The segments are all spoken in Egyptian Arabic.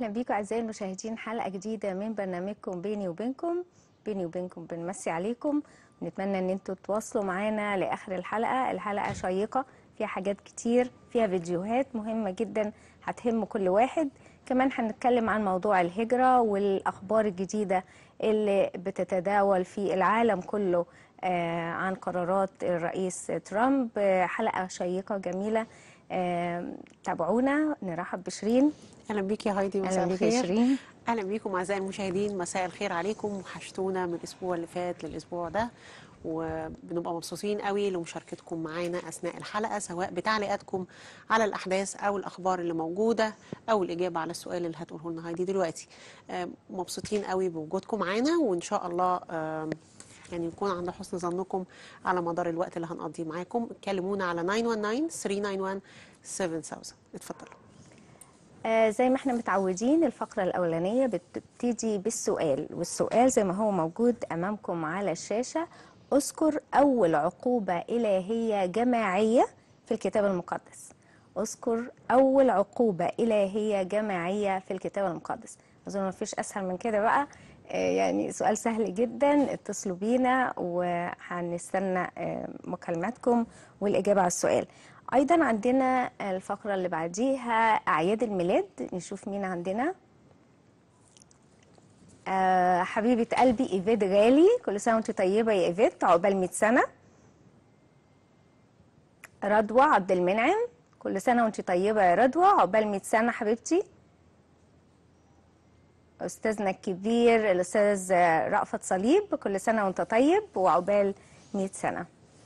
اهلا بيكم اعزائي المشاهدين حلقه جديده من برنامجكم بيني وبينكم بيني وبينكم بنمسي عليكم ونتمنى ان انتوا تواصلوا معانا لاخر الحلقه الحلقه شيقه فيها حاجات كتير فيها فيديوهات مهمه جدا هتهم كل واحد كمان هنتكلم عن موضوع الهجره والاخبار الجديده اللي بتتداول في العالم كله آه، عن قرارات الرئيس ترامب آه، حلقه شيقه جميله آه، تابعونا نرحب بشيرين اهلا بيك يا هايدي مساء اهلا بيك يا الخير شيرين اهلا بيكم اعزائي المشاهدين مساء الخير عليكم وحشتونا من الاسبوع اللي فات للاسبوع ده وبنبقى مبسوطين قوي لمشاركتكم معانا اثناء الحلقه سواء بتعليقاتكم على الاحداث او الاخبار اللي موجوده او الاجابه على السؤال اللي هتقوله لنا هايدي دلوقتي آم، مبسوطين قوي بوجودكم معانا وان شاء الله آم، يعني نكون عند حسن ظنكم على مدار الوقت اللي هنقضيه معاكم كلمونا على 919 391 7000 اتفضلوا آه زي ما احنا متعودين الفقرة الأولانية بتبتدي بالسؤال والسؤال زي ما هو موجود أمامكم على الشاشة اذكر أول عقوبة إلهية جماعية في الكتاب المقدس اذكر أول عقوبة إلهية جماعية في الكتاب المقدس أظن ما فيش أسهل من كده بقى آه يعني سؤال سهل جدا اتصلوا بينا وهنستنى آه مكالماتكم والإجابة على السؤال ايضا عندنا الفقره اللي بعديها اعياد الميلاد نشوف مين عندنا آه حبيبه قلبي ايفيت غالي كل سنه وانت طيبه يا ايفيت عقبال 100 سنه رضوى عبد المنعم كل سنه وانت طيبه يا رضوى عقبال 100 سنه حبيبتي استاذنا الكبير الاستاذ رأفت صليب كل سنه وانت طيب وعقبال 100 سنه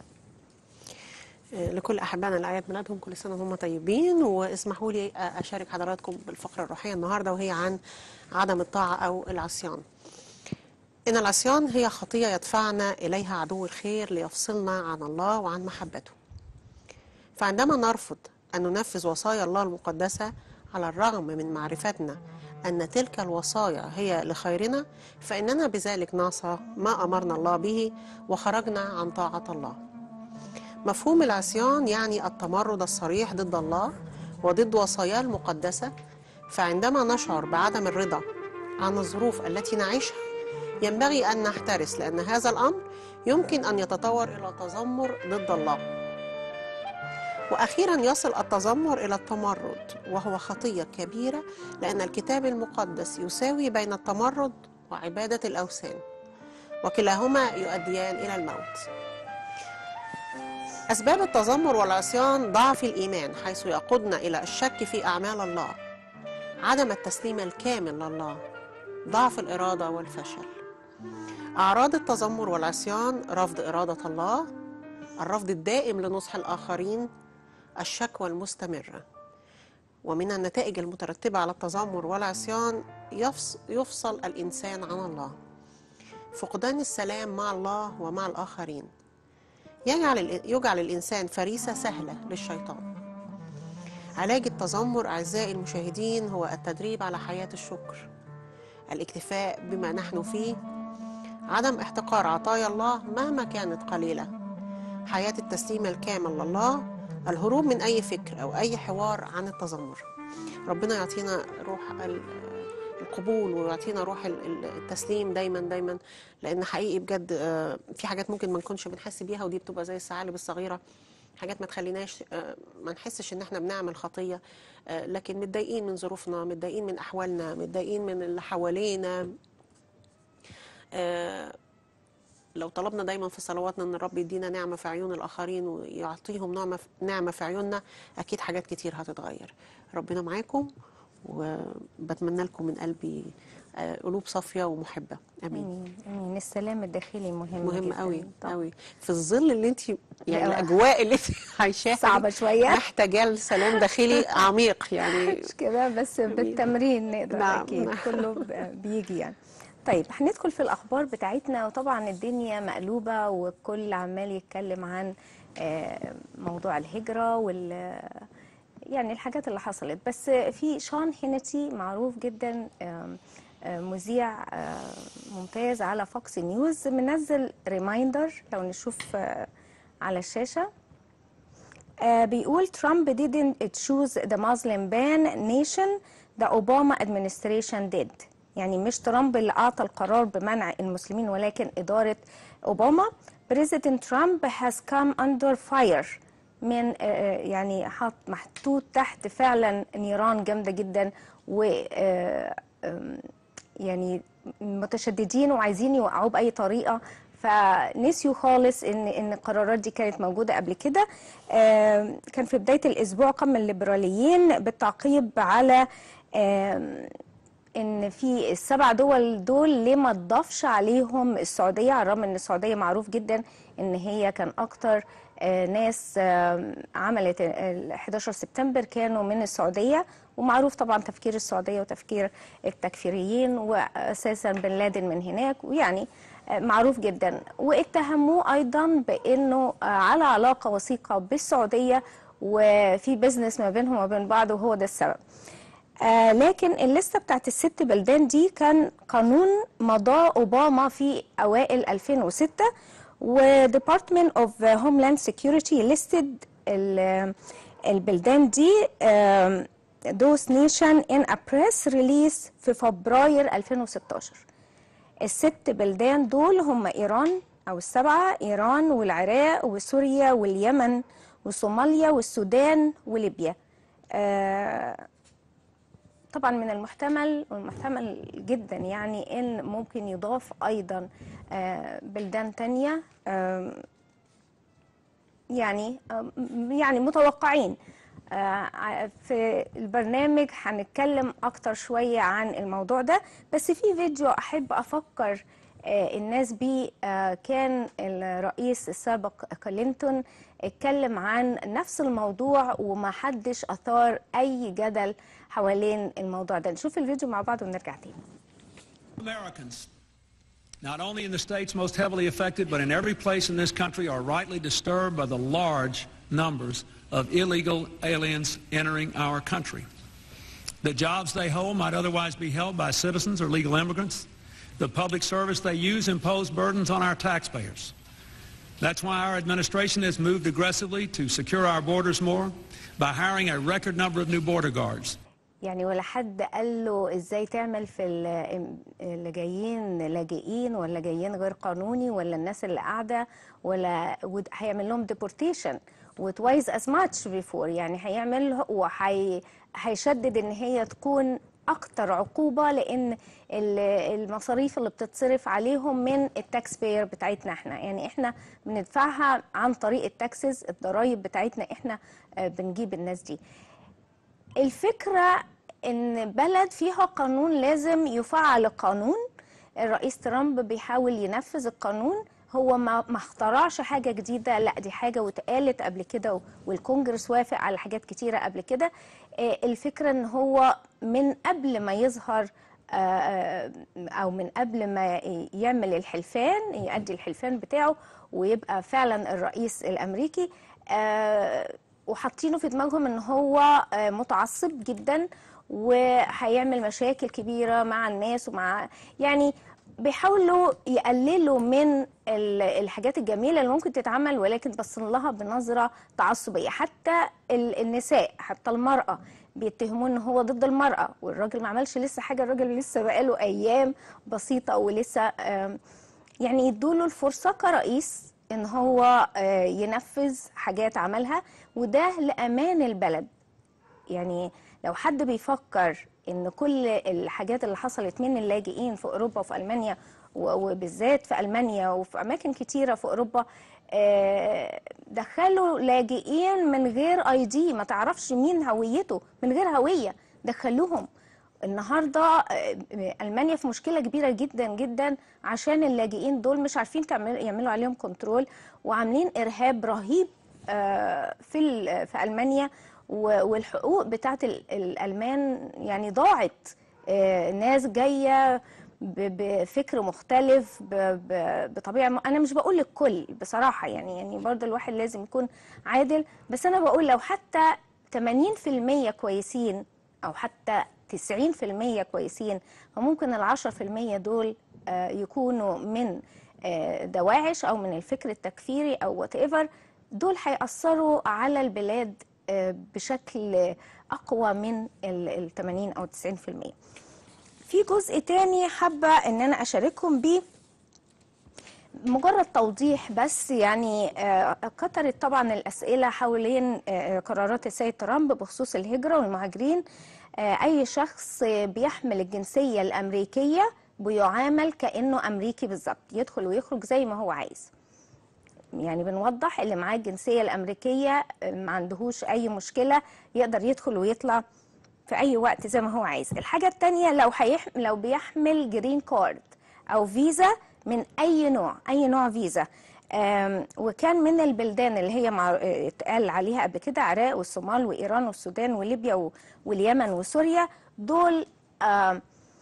لكل احبائنا الاعياد ميلادهم كل سنه وهم طيبين واسمحوا لي اشارك حضراتكم بالفقره الروحيه النهارده وهي عن عدم الطاعه او العصيان. ان العصيان هي خطيه يدفعنا اليها عدو الخير ليفصلنا عن الله وعن محبته. فعندما نرفض ان ننفذ وصايا الله المقدسه على الرغم من معرفتنا ان تلك الوصايا هي لخيرنا فاننا بذلك نعصى ما امرنا الله به وخرجنا عن طاعه الله. مفهوم العصيان يعني التمرد الصريح ضد الله وضد وصاياه المقدسة فعندما نشعر بعدم الرضا عن الظروف التي نعيشها ينبغي أن نحترس لأن هذا الأمر يمكن أن يتطور إلى تذمر ضد الله وأخيرا يصل التذمر إلى التمرد وهو خطية كبيرة لأن الكتاب المقدس يساوي بين التمرد وعبادة الأوثان وكلاهما يؤديان إلى الموت أسباب التذمر والعصيان ضعف الإيمان حيث يقودنا إلى الشك في أعمال الله عدم التسليم الكامل لله ضعف الإرادة والفشل أعراض التذمر والعصيان رفض إرادة الله الرفض الدائم لنصح الآخرين الشكوى المستمرة ومن النتائج المترتبة على التذمر والعصيان يفص- يفصل الإنسان عن الله فقدان السلام مع الله ومع الآخرين يجعل يجعل الإنسان فريسة سهلة للشيطان علاج التذمر أعزائي المشاهدين هو التدريب على حياة الشكر الاكتفاء بما نحن فيه عدم احتقار عطايا الله مهما كانت قليلة حياة التسليم الكامل لله الهروب من أي فكر أو أي حوار عن التذمر ربنا يعطينا روح ال- القبول ويعطينا روح ال- ال- التسليم دايما دايما لان حقيقي بجد آه، في حاجات ممكن ما نكونش بنحس بيها ودي بتبقى زي الثعالب الصغيره حاجات ما تخليناش آه، ما نحسش ان احنا بنعمل خطيه آه، لكن متضايقين من ظروفنا متضايقين من احوالنا متضايقين من اللي حوالينا آه، لو طلبنا دايما في صلواتنا ان الرب يدينا نعمه في عيون الاخرين ويعطيهم نعمه نعمه في عيوننا اكيد حاجات كتير هتتغير ربنا معاكم وبتمنى لكم من قلبي آه، قلوب صافيه ومحبه امين امين امين السلام الداخلي مهم مهم جداً قوي طبعاً. قوي في الظل اللي انت يعني أيوة. الاجواء اللي انت عايشاها دي صعبة شوية. محتاجه لسلام داخلي عميق يعني مش كده بس بالتمرين نقدر نعم، اكيد نعم. كله ب- بيجي يعني طيب هندخل في الاخبار بتاعتنا وطبعا الدنيا مقلوبه والكل عمال يتكلم عن آه، موضوع الهجره وال يعني الحاجات اللي حصلت بس في شان هينتي معروف جدا آم، آه، مذيع آه، ممتاز على فوكس نيوز منزل ريمايندر لو نشوف آه، على الشاشه آه، بيقول ترامب didn't choose the Muslim ban nation the Obama administration did يعني مش ترامب اللي أعطى القرار بمنع المسلمين ولكن إدارة أوباما President Trump has come under fire من آه، يعني حط محطوط تحت فعلا نيران جامدة جدا و آه، آم، يعني متشددين وعايزين يوقعوه بأي طريقة فنسيوا خالص ان ان القرارات دي كانت موجوده قبل كده آم، كان في بدايه الاسبوع قام الليبراليين بالتعقيب على آم، ان في السبع دول دول ليه ما تضافش عليهم السعوديه على الرغم ان السعوديه معروف جدا ان هي كان اكتر آه، ناس آم، عملت ال 11 سبتمبر كانوا من السعوديه ومعروف طبعا تفكير السعوديه وتفكير التكفيريين واساسا بن لادن من هناك ويعني آه، معروف جدا واتهموه ايضا بانه آه، على علاقه وثيقه بالسعوديه وفي بزنس ما بينهم وبين بعض وهو ده السبب آه لكن الليسته بتاعت الست بلدان دي كان قانون مضاه اوباما في اوائل 2006 و Department of Homeland Security listed ال- البلدان دي آم، those nation in a press release في فبراير 2016 الست بلدان دول هم ايران او السبعه ايران والعراق وسوريا واليمن وصوماليا والسودان وليبيا آه طبعا من المحتمل والمحتمل جدا يعني ان ممكن يضاف ايضا آه، بلدان تانية آم، يعني آم، يعني متوقعين آه، ع- في البرنامج هنتكلم اكتر شوية عن الموضوع ده بس في فيديو احب افكر آه، الناس بيه آه، كان الرئيس السابق كلينتون اتكلم عن نفس الموضوع وما حدش اثار اي جدل حوالين الموضوع ده نشوف الفيديو مع بعض ونرجع تاني Americans, not only in the states most heavily affected, but in every place in this country, are rightly disturbed by the large numbers of illegal aliens entering our country. The jobs they hold might otherwise be held by citizens or legal immigrants. The public service they use impose burdens on our taxpayers. That's why our administration has moved aggressively to secure our borders more by hiring a record number of new border guards. يعني ولا حد قال له ازاي تعمل في ال- اللي جايين لاجئين ولا جايين غير قانوني ولا الناس اللي قاعده ولا ود- هيعمل لهم ديبورتيشن وتوايز از ماتش بيفور يعني هيعمل وهي هيشدد ان هي تكون اكتر عقوبه لان ال- المصاريف اللي بتتصرف عليهم من التاكس بير بتاعتنا احنا يعني احنا بندفعها عن طريق التاكسز الضرايب بتاعتنا احنا آه، بنجيب الناس دي الفكرة ان بلد فيها قانون لازم يفعل القانون الرئيس ترامب بيحاول ينفذ القانون هو ما ما اخترعش حاجة جديدة لا دي حاجة واتقالت قبل كده والكونجرس وافق على حاجات كتيرة قبل كده آه، الفكرة ان هو من قبل ما يظهر آه، آه، او من قبل ما يعمل الحلفان يؤدي الحلفان بتاعه ويبقى فعلا الرئيس الامريكي آه، وحاطينه في دماغهم ان هو آه، متعصب جدا وهيعمل مشاكل كبيره مع الناس ومع يعني بيحاولوا يقللوا من ال- الحاجات الجميله اللي ممكن تتعمل ولكن بص لها بنظره تعصبيه حتى ال- النساء حتى المراه بيتهموه ان هو ضد المراه والراجل ما عملش لسه حاجه الراجل لسه بقاله ايام بسيطه ولسه آم، يعني يدوله الفرصة كرئيس ان هو آه، ينفذ حاجات عملها وده لأمان البلد يعني لو حد بيفكر ان كل الحاجات اللي حصلت من اللاجئين في اوروبا وفي المانيا و- وبالذات في المانيا وفي اماكن كتيره في اوروبا آه، دخلوا لاجئين من غير اي دي ما تعرفش مين هويته من غير هويه دخلوهم النهارده آه، المانيا في مشكله كبيره جدا جدا عشان اللاجئين دول مش عارفين تعمل يعملوا عليهم كنترول وعاملين ارهاب رهيب آه، في ال- في المانيا و- والحقوق بتاعت ال- الالمان يعني ضاعت آه، ناس جايه ب- بفكر مختلف ب- ب- بطبيعه م- انا مش بقول الكل بصراحه يعني يعني برضه الواحد لازم يكون عادل بس انا بقول لو حتى 80% كويسين او حتى 90% كويسين فممكن ال 10% دول آه، يكونوا من آه، دواعش او من الفكر التكفيري او وات ايفر دول هيأثروا على البلاد آه، بشكل اقوى من ال ال 80 او 90% في جزء تاني حابه ان انا اشارككم بيه مجرد توضيح بس يعني آه، كترت طبعا الأسئلة حوالين آه، قرارات السيد ترامب بخصوص الهجرة والمهاجرين آه، أي شخص بيحمل الجنسية الأمريكية بيعامل كأنه أمريكي بالظبط يدخل ويخرج زي ما هو عايز يعني بنوضح اللي معاه الجنسية الأمريكية آه، ما عندهوش أي مشكلة يقدر يدخل ويطلع في أي وقت زي ما هو عايز الحاجة التانية لو, هيح... لو بيحمل جرين كارد أو فيزا من أي نوع أي نوع فيزا آم، وكان من البلدان اللي هي مع... آه، اتقال عليها قبل كده عراق والصومال وإيران والسودان وليبيا و... واليمن وسوريا دول آم،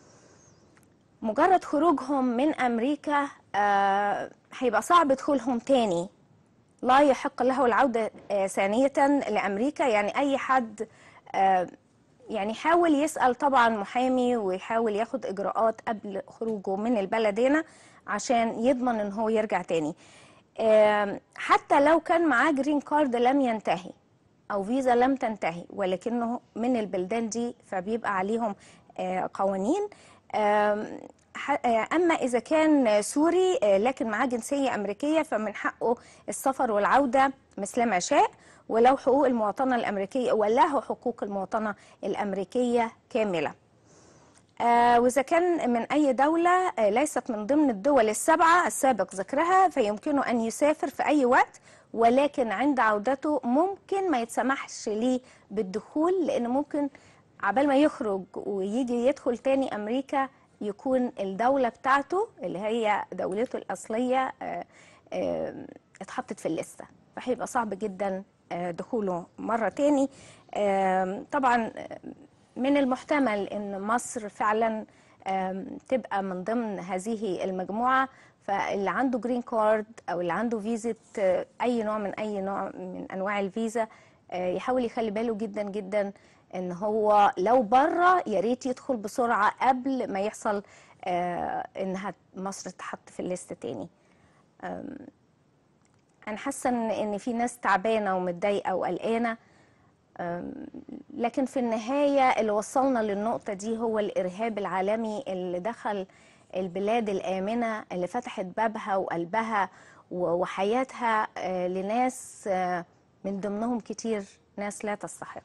مجرد خروجهم من أمريكا آه، هيبقى صعب دخولهم تاني لا يحق له العودة آه، ثانية لأمريكا يعني أي حد آه، يعني حاول يسأل طبعا محامي ويحاول ياخد إجراءات قبل خروجه من البلد هنا عشان يضمن إن هو يرجع تاني آم، حتى لو كان معاه جرين كارد لم ينتهي أو فيزا لم تنتهي ولكنه من البلدان دي فبيبقى عليهم آه، قوانين آم، ح- آه، أما إذا كان سوري آه، لكن معاه جنسية أمريكية فمن حقه السفر والعودة مثلما شاء وله حقوق المواطنة الأمريكية وله حقوق المواطنة الأمريكية كاملة آه، وإذا كان من أي دولة آه، ليست من ضمن الدول السبعة السابق ذكرها فيمكنه أن يسافر في أي وقت ولكن عند عودته ممكن ما يتسمحش ليه بالدخول لأن ممكن عبال ما يخرج ويجي يدخل تاني أمريكا يكون الدولة بتاعته اللي هي دولته الأصلية آه، آه، اتحطت في الليستة فهيبقى صعب جدا آه، دخوله مرة تاني آم، طبعا آه، من المحتمل ان مصر فعلا آم، تبقى من ضمن هذه المجموعه فاللي عنده جرين كارد او اللي عنده فيزا آه، اي نوع من اي نوع من انواع الفيزا آه، يحاول يخلي باله جدا جدا ان هو لو بره يا ريت يدخل بسرعه قبل ما يحصل آه، انها مصر تتحط في الليست تاني آم، انا حاسه ان ان في ناس تعبانه ومتضايقه وقلقانه أم، لكن في النهاية اللي وصلنا للنقطة دي هو الإرهاب العالمي اللي دخل البلاد الآمنة اللي فتحت بابها وقلبها و- وحياتها آه، لناس آه، من ضمنهم كتير ناس لا تستحق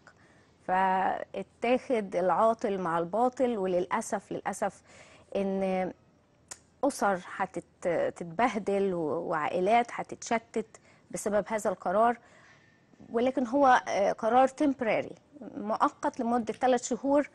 فاتاخد العاطل مع الباطل وللأسف للأسف إن أسر هتتبهدل وعائلات هتتشتت بسبب هذا القرار ولكن هو آه، قرار temporary مؤقت لمدة ثلاث شهور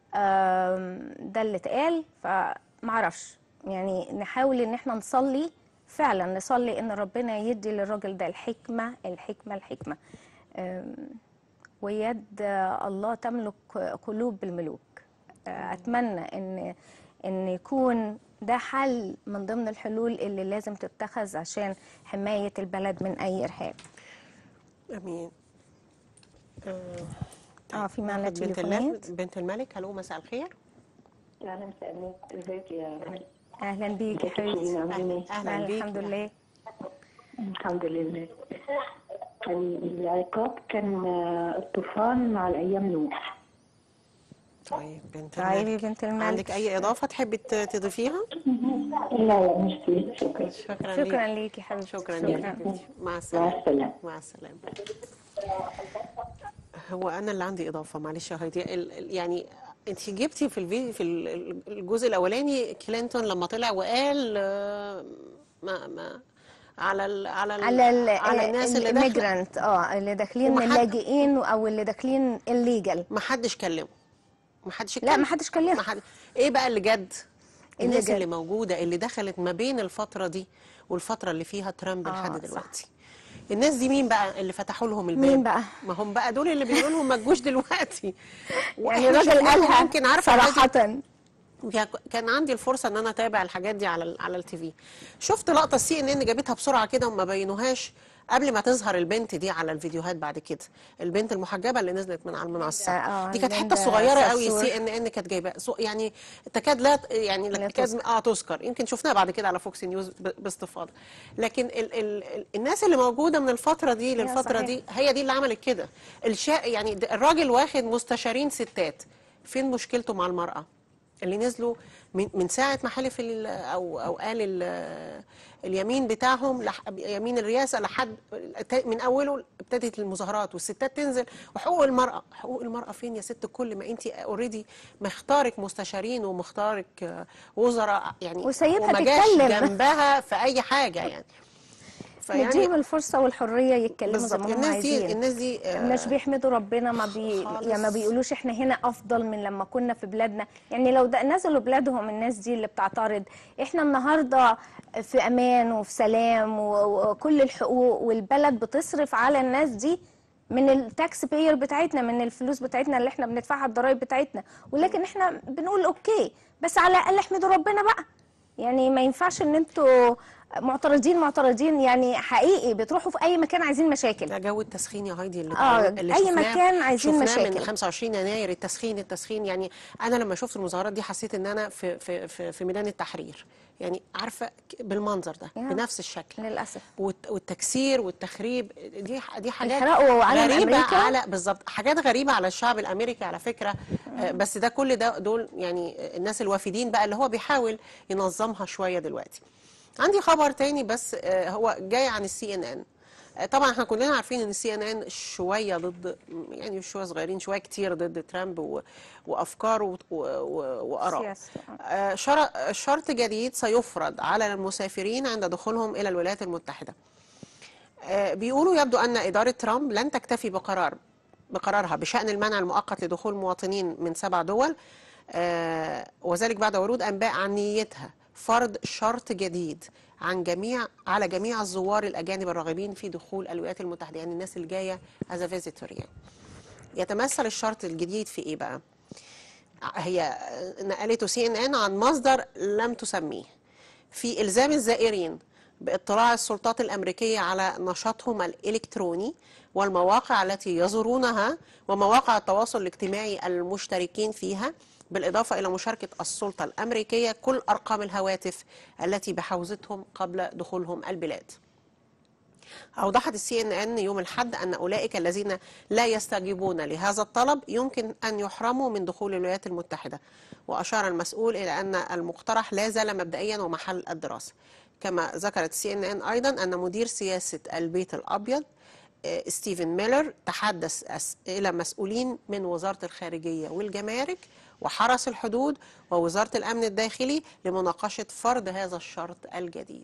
آم، ده اللي اتقال فمعرفش يعني نحاول ان احنا نصلي فعلا نصلي ان ربنا يدي للراجل ده الحكمة الحكمة الحكمة آم، ويد آه، الله تملك قلوب الملوك آه، اتمنى ان ان يكون ده حل من ضمن الحلول اللي لازم تتخذ عشان حماية البلد من اي ارهاب امين آه، اه في معنا ناخد بنت تليفونات الملك بنت الملك الو مساء الخير أهلا وسهلا ازيك يا اهلا بيك يا حبيبتي عاملين ايه؟ اهلا أهلا، بيك الحمد لله الحمد لله العقاب كان آه، الطوفان مع الأيام نوح طيب بنت طيب يا الملك بنت الملك عندك اي اضافه تحبي ت- تضيفيها لا لا مش فيه شكرا شكرا شكرا ليك ليك يا حبيبتي شكرا ليك يا حبيبتي مع مع السلامه السلامة مع السلامه هو انا اللي عندي اضافه معلش يا هايدي ال- ال- يعني انت جبتي في الفيديو في ال- الجزء الاولاني كلينتون لما طلع وقال آه، ما ما على ال على ال على ال على الناس اللي داخله الميجرانت اه اللي داخلين ومحد- اللاجئين او اللي داخلين الليجل ما حدش كلمه ما حدش لا ما حدش كلمه ما حد ايه بقى اللي جد اللي الناس جد. اللي موجوده اللي دخلت ما بين الفتره دي والفتره اللي فيها ترامب آه، لحد صح. دلوقتي الناس دي مين بقى اللي فتحوا لهم الباب مين بقى؟ ما هم بقى دول اللي بيقولوا لهم ما تجوش دلوقتي يعني وإحنا الراجل شفناهم قالها ممكن عارفه الناس دي- صراحة يا- كان عندي الفرصه ان انا اتابع الحاجات دي على ال على التي في شفت لقطه السي ان ان جابتها بسرعه كده وما بينوهاش قبل ما تظهر البنت دي على الفيديوهات بعد كده البنت المحجبه اللي نزلت من على المنصه آه، دي كانت ليندا حته صغيره قوي ساسور. سي ان ان كانت جايبه سو- يعني تكاد لا يعني لا تكاد تذكر. اه تذكر يمكن شفناها بعد كده على فوكس نيوز ب- باستفاضه لكن ال ال ال الناس اللي موجوده من الفتره دي للفتره صحيح. دي هي دي اللي عملت كده الشا يعني د- الراجل واخد مستشارين ستات فين مشكلته مع المراه اللي نزلوا من, من ساعه ما حلف ال- او او قال ال- اليمين بتاعهم لح يمين الرئاسه لحد من اوله ابتدت المظاهرات والستات تنزل وحقوق المراه حقوق المراه فين يا ست الكل ما انت اوريدي مختارك مستشارين ومختارك آه، وزراء يعني وسايبها وما جاش تتكلم. جنبها في اي حاجه يعني نديهم الفرصه والحريه يتكلموا زي بالظبط ما هم الناس دي عايزين الناس دي آه، مش بيحمدوا ربنا ما بي خالص. يعني ما بيقولوش احنا هنا افضل من لما كنا في بلادنا يعني لو ده نزلوا بلادهم الناس دي اللي بتعترض احنا النهارده في امان وفي سلام و- وكل الحقوق والبلد بتصرف على الناس دي من التاكس باير بتاعتنا من الفلوس بتاعتنا اللي احنا بندفعها الضرايب بتاعتنا ولكن احنا بنقول اوكي بس على الاقل احمدوا ربنا بقى يعني ما ينفعش ان انتوا معترضين معترضين يعني حقيقي بتروحوا في اي مكان عايزين مشاكل ده جو التسخين يا هايدي اللي آه، اللي أي شفناه- مكان عايزين شفناه مشاكل. من 25 يناير التسخين التسخين يعني انا لما شفت المظاهرات دي حسيت ان انا في في في, في ميدان التحرير يعني عارفه ك- بالمنظر ده يا. بنفس الشكل للاسف والت- والتكسير والتخريب دي ح- دي حاجات يحرقوا علم غريبه أمريكا. على بالظبط حاجات غريبه على الشعب الامريكي على فكره آه، بس ده كل ده دول يعني الناس الوافدين بقى اللي هو بيحاول ينظمها شويه دلوقتي عندي خبر تاني بس آه، هو جاي عن السي ان ان طبعا احنا كلنا عارفين ان السي ان ان شويه ضد يعني شويه صغيرين شويه كتير ضد ترامب و- وافكاره و- و- واراءه سياسته. آه، شر- شرط جديد سيفرض على المسافرين عند دخولهم الى الولايات المتحده آه، بيقولوا يبدو ان اداره ترامب لن تكتفي بقرار بقرارها بشان المنع المؤقت لدخول مواطنين من سبع دول آه، وذلك بعد ورود انباء عن نيتها فرض شرط جديد عن جميع على جميع الزوار الاجانب الراغبين في دخول الولايات المتحده يعني الناس اللي جايه از فيزيتور يعني يتمثل الشرط الجديد في ايه بقى؟ هي نقلته سي ان ان عن مصدر لم تسميه في الزام الزائرين باطلاع السلطات الامريكيه على نشاطهم الالكتروني والمواقع التي يزورونها ومواقع التواصل الاجتماعي المشتركين فيها بالاضافه الى مشاركه السلطه الامريكيه كل ارقام الهواتف التي بحوزتهم قبل دخولهم البلاد. أوضحت السي ان ان يوم الحد أن أولئك الذين لا يستجيبون لهذا الطلب يمكن أن يحرموا من دخول الولايات المتحدة وأشار المسؤول إلى أن المقترح لا زال مبدئيا ومحل الدراسة كما ذكرت سي ان ان أيضا أن مدير سياسة البيت الأبيض آه، ستيفن ميلر تحدث أس- إلى مسؤولين من وزارة الخارجية والجمارك وحرس الحدود ووزارة الأمن الداخلي لمناقشة فرض هذا الشرط الجديد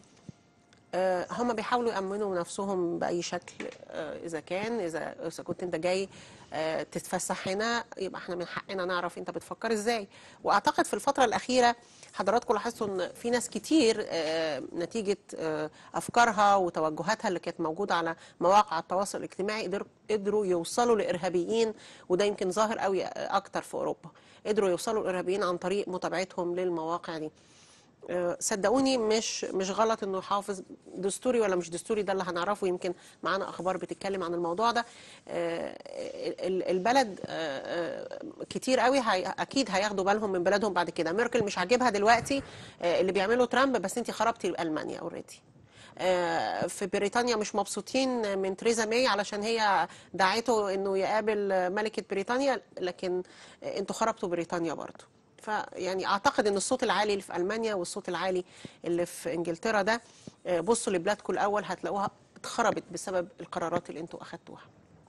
آه، هم بيحاولوا يأمنوا نفسهم بأي شكل آه، إذا كان إذا إذا كنت أنت جاي آه، تتفسح هنا يبقى احنا من حقنا نعرف أنت بتفكر إزاي وأعتقد في الفترة الأخيرة حضراتكم لاحظتوا إن في ناس كتير آه، نتيجة آه، أفكارها وتوجهاتها اللي كانت موجودة على مواقع التواصل الاجتماعي قدر- قدروا يوصلوا لإرهابيين وده يمكن ظاهر قوي أكتر في أوروبا قدروا يوصلوا لإرهابيين عن طريق متابعتهم للمواقع دي آه، صدقوني مش مش غلط انه يحافظ دستوري ولا مش دستوري ده اللي هنعرفه يمكن معانا اخبار بتتكلم عن الموضوع ده آه، ال- البلد آه، آه، كتير قوي هي اكيد هياخدوا بالهم من بلادهم بعد كده ميركل مش عاجبها دلوقتي آه، اللي بيعمله ترامب بس انت خربتي المانيا اوريدي آه، في بريطانيا مش مبسوطين من تريزا ماي علشان هي دعته انه يقابل ملكة بريطانيا لكن آه، انتوا خربتوا بريطانيا برضو فيعني اعتقد ان الصوت العالي اللي في المانيا والصوت العالي اللي في انجلترا ده آه، بصوا لبلادكم الاول هتلاقوها اتخربت بسبب القرارات اللي انتوا اخدتوها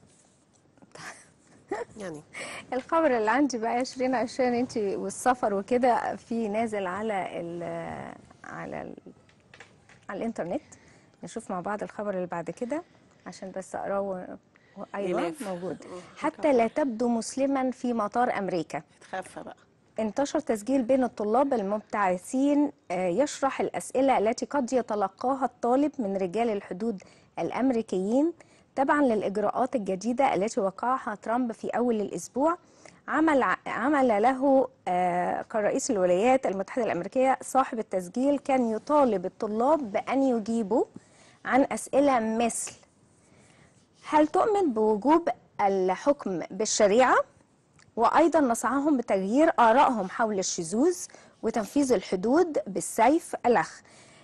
يعني الخبر اللي عندي بقى يا شيرين عشان انت والسفر وكده في نازل على ال على ال على الانترنت نشوف مع بعض الخبر اللي بعد كده عشان بس اقراه و- و- ايوه يلف. موجود حتى لا تبدو مسلما في مطار امريكا اتخفى بقى انتشر تسجيل بين الطلاب المبتعثين آه، يشرح الأسئلة التي قد يتلقاها الطالب من رجال الحدود الأمريكيين تبعا للإجراءات الجديدة التي وقعها ترامب في أول الأسبوع عمل عمل له آه، كرئيس الولايات المتحدة الأمريكية صاحب التسجيل كان يطالب الطلاب بأن يجيبوا عن أسئلة مثل هل تؤمن بوجوب الحكم بالشريعة؟ وأيضا نصحهم بتغيير آرائهم حول الشذوذ وتنفيذ الحدود بالسيف الأخ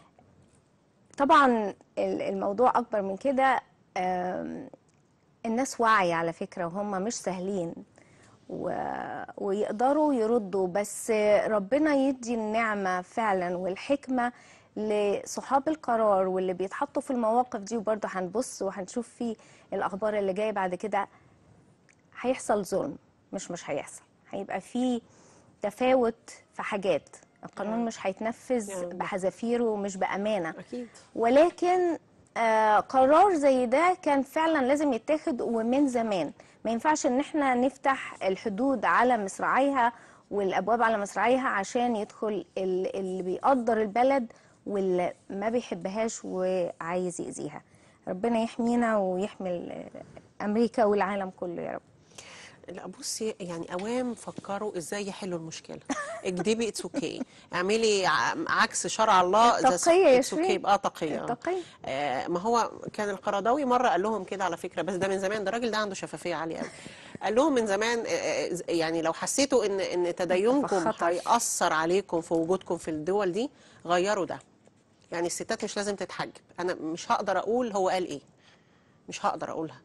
طبعا ال- الموضوع أكبر من كده آم، الناس واعية على فكرة وهم مش سهلين و... ويقدروا يردوا بس ربنا يدي النعمة فعلا والحكمة لصحاب القرار واللي بيتحطوا في المواقف دي وبرضه هنبص وهنشوف في الأخبار اللي جاية بعد كده هيحصل ظلم مش مش هيحصل هيبقى في تفاوت في حاجات القانون مش هيتنفذ يعني. بحذافيره ومش بأمانة اكيد ولكن آه قرار زي ده كان فعلا لازم يتاخد ومن زمان ما ينفعش ان احنا نفتح الحدود على مصراعيها والابواب على مصراعيها عشان يدخل ال- اللي بيقدر البلد واللي ما بيحبهاش وعايز يأذيها ربنا يحمينا ويحمي ال- امريكا والعالم كله يا رب لا بصي يعني اوام فكروا ازاي يحلوا المشكله اكدبي اتس اوكي اعملي ع- عكس شرع الله التقية يا اتس اوكي شيرين. يبقى تقيه التقية. آه ما هو كان القرضاوي مره قال لهم كده على فكره بس ده من زمان ده الراجل ده عنده شفافيه عاليه قوي قال لهم من زمان آه، آه، يعني لو حسيتوا ان ان تدينكم خطر. هيأثر عليكم في وجودكم في الدول دي غيروا ده يعني الستات مش لازم تتحجب انا مش هقدر اقول هو قال ايه مش هقدر اقولها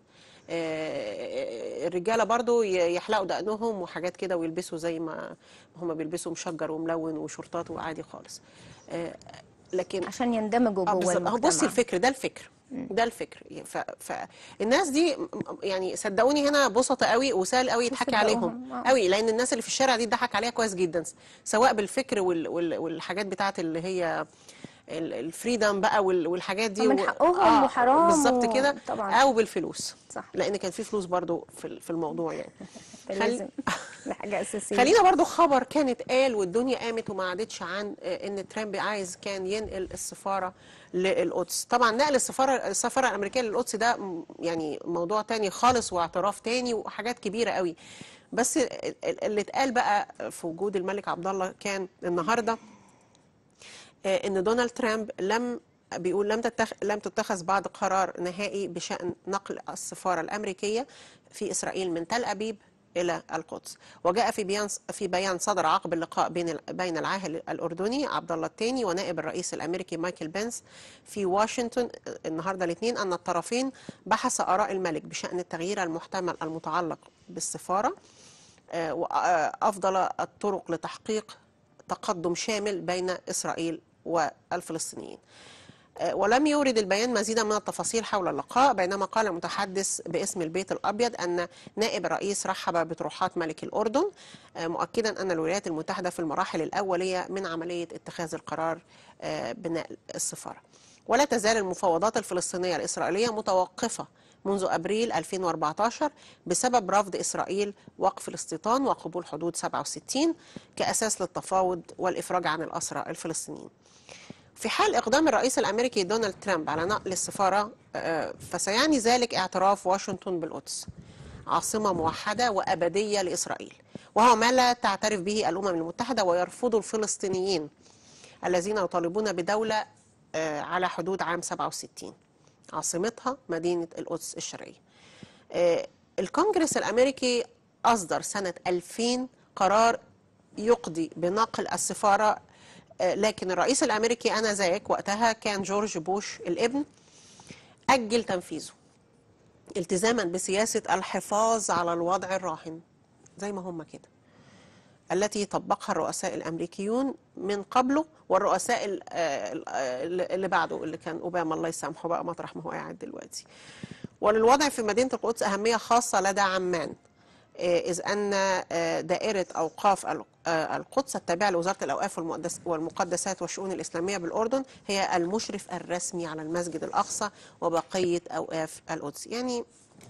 آه، الرجاله برضو ي- يحلقوا دقنهم وحاجات كده ويلبسوا زي ما هم بيلبسوا مشجر وملون وشورتات وعادي خالص آه، لكن عشان يندمجوا اه جوه بالظبط اهو المجتمع بصي الفكر ده الفكر ده الفكر ف... فالناس دي م- يعني صدقوني هنا بسطة قوي وسهل قوي يضحكي يصدقوهم، عليهم آه. قوي لان الناس اللي في الشارع دي اتضحك عليها كويس جدا سواء بالفكر وال... وال... والحاجات بتاعت اللي هي ال- الفريدم بقى وال... والحاجات دي من و- حقهم وحرام بالظبط و- كده طبعاً. او بالفلوس صح. لان كان في فلوس برضو في ال- في الموضوع يعني ده خل- لازم ده حاجه اساسيه خلينا برضو خبر كان اتقال والدنيا قامت وما عادتش عن آه، ان ترامب عايز كان ينقل السفاره للقدس طبعا نقل السفاره السفاره الامريكيه للقدس ده م- يعني موضوع تاني خالص واعتراف تاني وحاجات كبيره قوي بس ال- ال- اللي اتقال بقى في وجود الملك عبد الله كان النهارده آه، ان دونالد ترامب لم بيقول لم تتخ... لم تتخذ بعد قرار نهائي بشان نقل السفاره الامريكيه في اسرائيل من تل ابيب الى القدس وجاء في بيان في بيان صدر عقب اللقاء بين ال- بين العاهل الاردني عبد الله الثاني ونائب الرئيس الامريكي مايكل بنس في واشنطن النهارده الاثنين ان الطرفين بحث اراء الملك بشان التغيير المحتمل المتعلق بالسفاره آه، وأفضل الطرق لتحقيق تقدم شامل بين إسرائيل والفلسطينيين آه، ولم يورد البيان مزيدا من التفاصيل حول اللقاء بينما قال المتحدث باسم البيت الأبيض أن نائب الرئيس رحب بطروحات ملك الأردن آه، مؤكدا أن الولايات المتحدة في المراحل الأولية من عملية اتخاذ القرار آه، بنقل السفارة ولا تزال المفاوضات الفلسطينية الإسرائيلية متوقفة منذ أبريل 2014 بسبب رفض إسرائيل وقف الاستيطان وقبول حدود 67 كأساس للتفاوض والإفراج عن الأسرى الفلسطينيين في حال إقدام الرئيس الأمريكي دونالد ترامب على نقل السفارة آه، فسيعني ذلك اعتراف واشنطن بالقدس عاصمة موحدة وأبدية لإسرائيل وهو ما لا تعترف به الأمم المتحدة ويرفض الفلسطينيين الذين يطالبون بدولة آه، على حدود عام 67 عاصمتها مدينة القدس الشرقية آه، الكونجرس الأمريكي أصدر سنة 2000 قرار يقضي بنقل السفارة آه، لكن الرئيس الأمريكي آنذاك وقتها كان جورج بوش الابن أجل تنفيذه التزاما بسياسة الحفاظ على الوضع الراهن زي ما هم كده التي طبقها الرؤساء الامريكيون من قبله والرؤساء ال- آه، ال- آه، اللي بعده اللي كان اوباما الله يسامحه بقى مطرح ما هو قاعد دلوقتي. وللوضع في مدينه القدس اهميه خاصه لدى عمان آه، اذ ان آه، دائره اوقاف ال- آه، القدس التابعه لوزاره الاوقاف والمقدس- والمقدسات والشؤون الاسلاميه بالاردن هي المشرف الرسمي على المسجد الاقصى وبقيه اوقاف القدس. يعني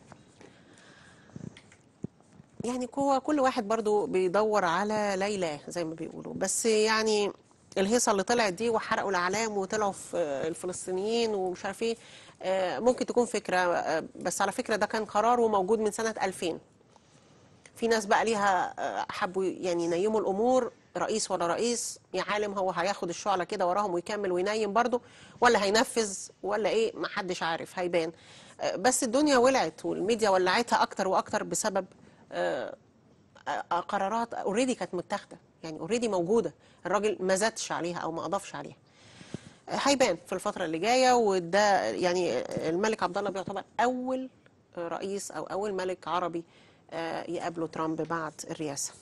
يعني هو كل واحد برضو بيدور على ليلى زي ما بيقولوا بس يعني الهيصه اللي طلعت دي وحرقوا الاعلام وطلعوا في الفلسطينيين ومش عارف ايه آه، ممكن تكون فكره آه، بس على فكره ده كان قرار وموجود من سنه 2000 في ناس بقى ليها آه، حبوا يعني ينيموا الامور رئيس ولا رئيس يا عالم هو هياخد الشعلة كده وراهم ويكمل وينيم برضه ولا هينفذ ولا ايه ما حدش عارف هيبان آه، بس الدنيا ولعت والميديا ولعتها اكتر واكتر بسبب آه، آه، قرارات اوريدي كانت متاخده يعني اوريدي موجوده الراجل ما زادش عليها او ما اضافش عليها آه، هيبان في الفتره اللي جايه وده يعني آه، الملك عبد الله بيعتبر اول آه، رئيس او اول ملك عربي آه، يقابله ترامب بعد الرئاسه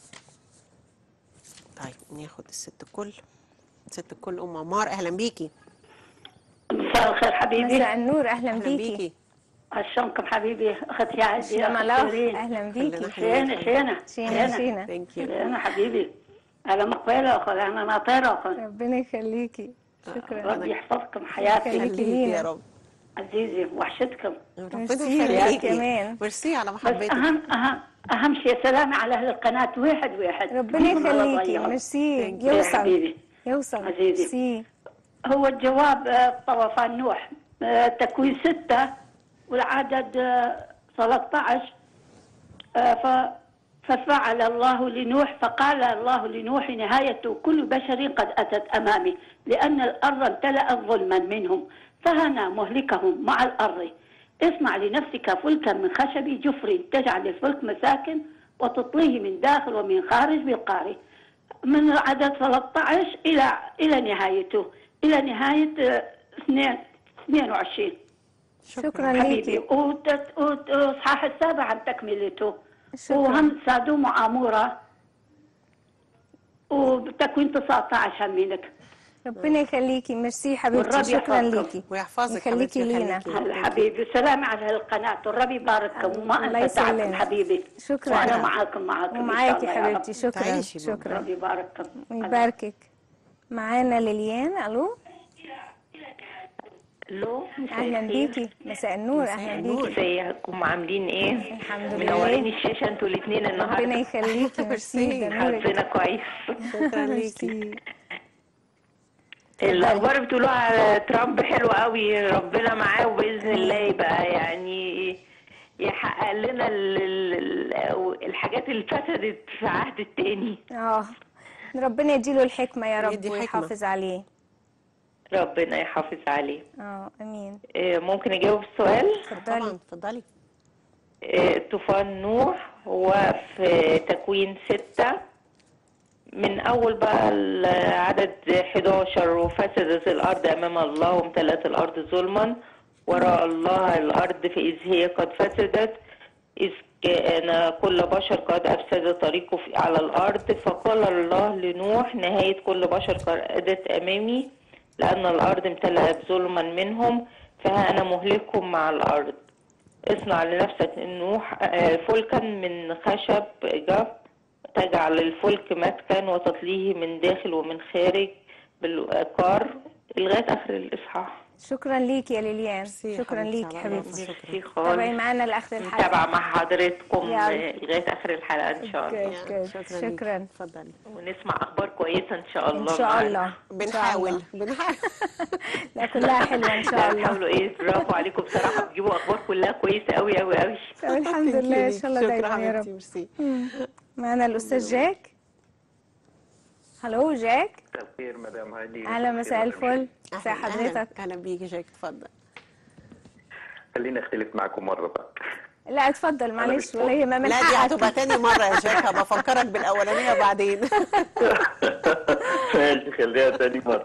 طيب ناخد الست الكل ست الكل ام عمار اهلا بيكي مساء الخير حبيبي مساء النور اهلا اهلا بيكي بيكي عشانكم حبيبي اختي عادي شيما أخت الله شيرين. اهلا كلنا بيكي حلوين. شينا شينا شينا شينا ثانك يو شينا حبيبي انا مقبله اخو انا ناطره اخو ربنا يخليكي شكرا ربي يحفظكم حياتي يخليكي خليكي لينا. يا رب عزيزي وحشتكم ربنا ميرسي ليكي يخليكي كمان. ميرسي على بس محبتك اهم اهم اهم شيء سلامي على اهل القناه واحد واحد ربنا الله يخليكي يضيعهم. ميرسي Thank you. يا يوصل حبيبي يوصل عزيزي. ميرسي هو الجواب آه، طوفان نوح آه، تكوين ستة والعدد آه، 13 آه، ف ففعل الله لنوح فقال الله لنوح نهاية كل بشر قد أتت أمامي لأن الأرض امتلأت ظلما منهم فهنا مهلكهم مع الأرض اصنع لنفسك فلكا من خشب جفر تجعل الفلك مساكن وتطليه من داخل ومن خارج بالقاري من عدد 13 إلى إلى نهايته إلى نهاية آه، اثنين 22 شكرا حبيبي ليكي وت- وت- واصحاح السابع عن تكملته شكرا وهم سادوم وعمورة وتكوين 19 همينك ربنا يخليكي ميرسي حبيبتي والرب شكرا يحفظكم. ليكي ويحفظك يخليكي حبيبتي لينا. ويخليكي. هلا حبيبي سلامي على هالقناة والرب يبارككم وما الله أنسى تعبكم يسلمك. حبيبي شكرا. وأنا معاكم معاكم إن شاء ومعاكي الله يا رب. حبيبتي شكرا تعيشي بابا. شكرا رب يبارككم ويباركك معانا ليليان الو الو مساء اهلا الخير. بيكي مساء النور مساء اهلا النور. بيكي ازيكم عاملين ايه؟ الحمد منورين لله الشاشه انتوا الاثنين ربنا النهارده يخليكي ميرسي ده حظنا نورك كويس شكرا ليكي ميرسي الاخبار بتقولوها على ترامب حلو قوي ربنا معاه وباذن الله يبقى يعني يحقق لنا ال- ال- ال- الحاجات اللي فسدت في عهد التاني اه ربنا يديله الحكمة يا رب يدي حكمة. ويحافظ عليه ربنا يحافظ عليه اه امين إيه، ممكن اجاوب السؤال اتفضلي طبعا اتفضلي إيه، طوفان نوح هو في تكوين ستة من أول بقى العدد 11 وفسدت الأرض أمام الله وامتلأت الأرض ظلما وراء الله الأرض فإذ هي قد فسدت إذ كان كل بشر قد أفسد طريقه في- على الأرض فقال الله لنوح نهاية كل بشر قد أتت أمامي لأن الأرض امتلأت ظلما منهم فها أنا مهلكهم مع الأرض اصنع لنفسك نوح آه، فلكا من خشب جف تجعل الفلك مسكن وتطليه من داخل ومن خارج بالكار لغاية آخر الإصحاح شكرا ليكي يا ليليان ميرسي يا شكرا حبيبتي، ليكي على حبيبتي راسي. ميرسي تابعي خالص معانا لاخر الحلقة متابعة مع حضرتكم يلا. آه، لغاية آخر الحلقة إن شاء الله Good, good. شكرا شكرا ليكي. اتفضلي ونسمع أخبار كويسة إن شاء الله ان شاء معانا. الله إن شاء بنحاول الله. بنحاول لا كلها حلوة ان لا شاء الله بتحاولوا إيه برافو عليكم بصراحة بتجيبوا أخبار كلها كويسة أوي أوي أوي طب الحمد لله ان شاء الله شكرا دايما يا حبيبتي رب ميرسي معانا الاستاذ جاك هلو جاك مساء الخير مدام هايدي اهلا مساء الفل ازي أهلاً، حضرتك أهلاً. اهلا بيكي جاك اتفضل خليني اختلف معاكم مره بقى لا اتفضل معلش مش ولا يهمك من لا دي حقك هتبقى تاني مرة يا جاك هبقى افكرك بالاولانية بعدين ماشي خليها تاني مره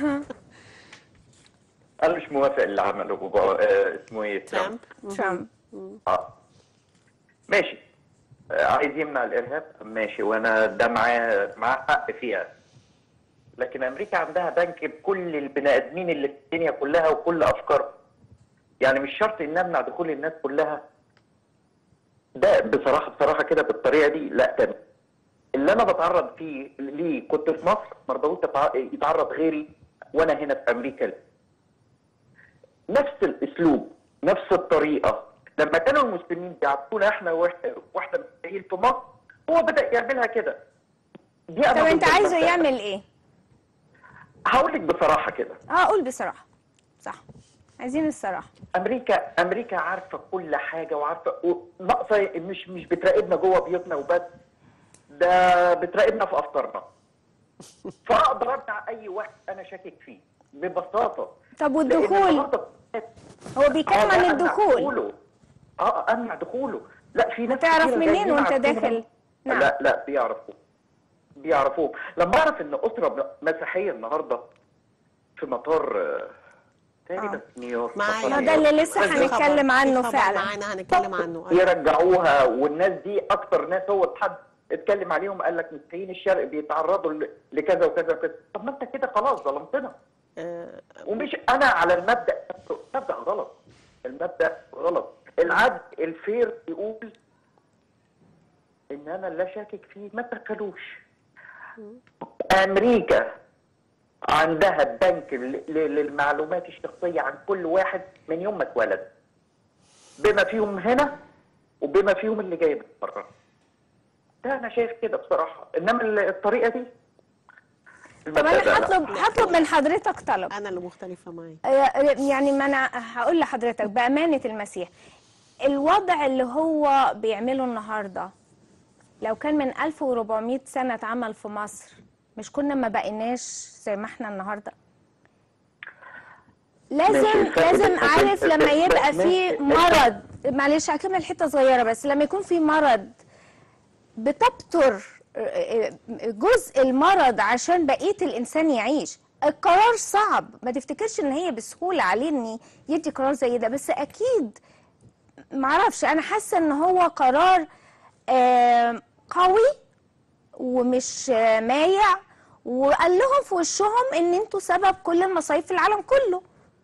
انا مش موافق اللي عمله بابا آه اسمه ايه ترامب ترامب اه ماشي آه عايز يمنع الارهاب ماشي وانا ده معاه معاه حق فيها لكن امريكا عندها بنك بكل البني ادمين اللي في الدنيا كلها وكل افكارهم يعني مش شرط ان امنع دخول الناس كلها ده بصراحه بصراحه كده بالطريقه دي لا تمام اللي انا بتعرض فيه ليه كنت في مصر مرضوش يتعرض غيري وانا هنا في امريكا نفس الاسلوب نفس الطريقه لما كانوا المسلمين بيعطونا احنا واحنا واحنا مستحيل في مصر هو بدا يعملها كده دي طب أنا انت ضد عايزه المبدأ. يعمل ايه هقول لك بصراحه كده اه قول بصراحة صح عايزين الصراحة امريكا امريكا عارفه كل حاجه وعارفه ناقصه مش مش بتراقبنا جوه بيوتنا وبس ده بتراقبنا في افكارنا فاقدر امنع اي واحد انا شاكك فيه ببساطه طب لأن والدخول النهاردة- هو بيتكلم آه، عن لا، أمنع الدخول دخوله. اه امنع دخوله لا في ناس تعرف كتيرة منين جايين وانت عارفين داخل؟ هم- نعم. لا لا بيعرفوا بيعرفوه لما اعرف ان اسره مسيحيه النهارده في مطار آه، تقريبا نيويورك معايا. مطار ما ده اللي نيويورك. لسه في خبر- هنتكلم عنه في خبر فعلا. معانا هنتكلم عنه يرجعوها والناس دي اكتر ناس هو حد اتكلم عليهم قال لك مسيحيين الشرق بيتعرضوا ل- لكذا وكذا وكذا طب ما انت كده خلاص ظلمتنا آه، ومش انا على المبدا نفسه، مبدا غلط المبدا غلط العدل الفير يقول ان انا لا شاكك فيه ما تدخلوش امريكا عندها بنك ل- ل- للمعلومات الشخصيه عن كل واحد من يوم ما اتولد بما فيهم هنا وبما فيهم اللي جاي من بره ده انا شايف كده بصراحه انما ال- الطريقه دي طب المبدأ انا لا. هطلب هطلب من حضرتك طلب انا اللي مختلفه معايا يعني ما انا هقول لحضرتك بأمانة المسيح الوضع اللي هو بيعمله النهاردة لو كان من 1400 سنة اتعمل في مصر مش كنا ما بقيناش زي ما احنا النهاردة لازم ماشي، الفرق لازم بين- عارف لما يبقى ماشي، في مرض معلش هكمل حتة صغيرة بس لما يكون في مرض بتبتر جزء المرض عشان بقية الإنسان يعيش القرار صعب ما تفتكرش ان هي بسهولة عليه ان يدي قرار زي ده بس اكيد معرفش انا حاسة ان هو قرار آه، قوي ومش آه، مايع وقال لهم في وشهم ان انتوا سبب كل المصايب في العالم كله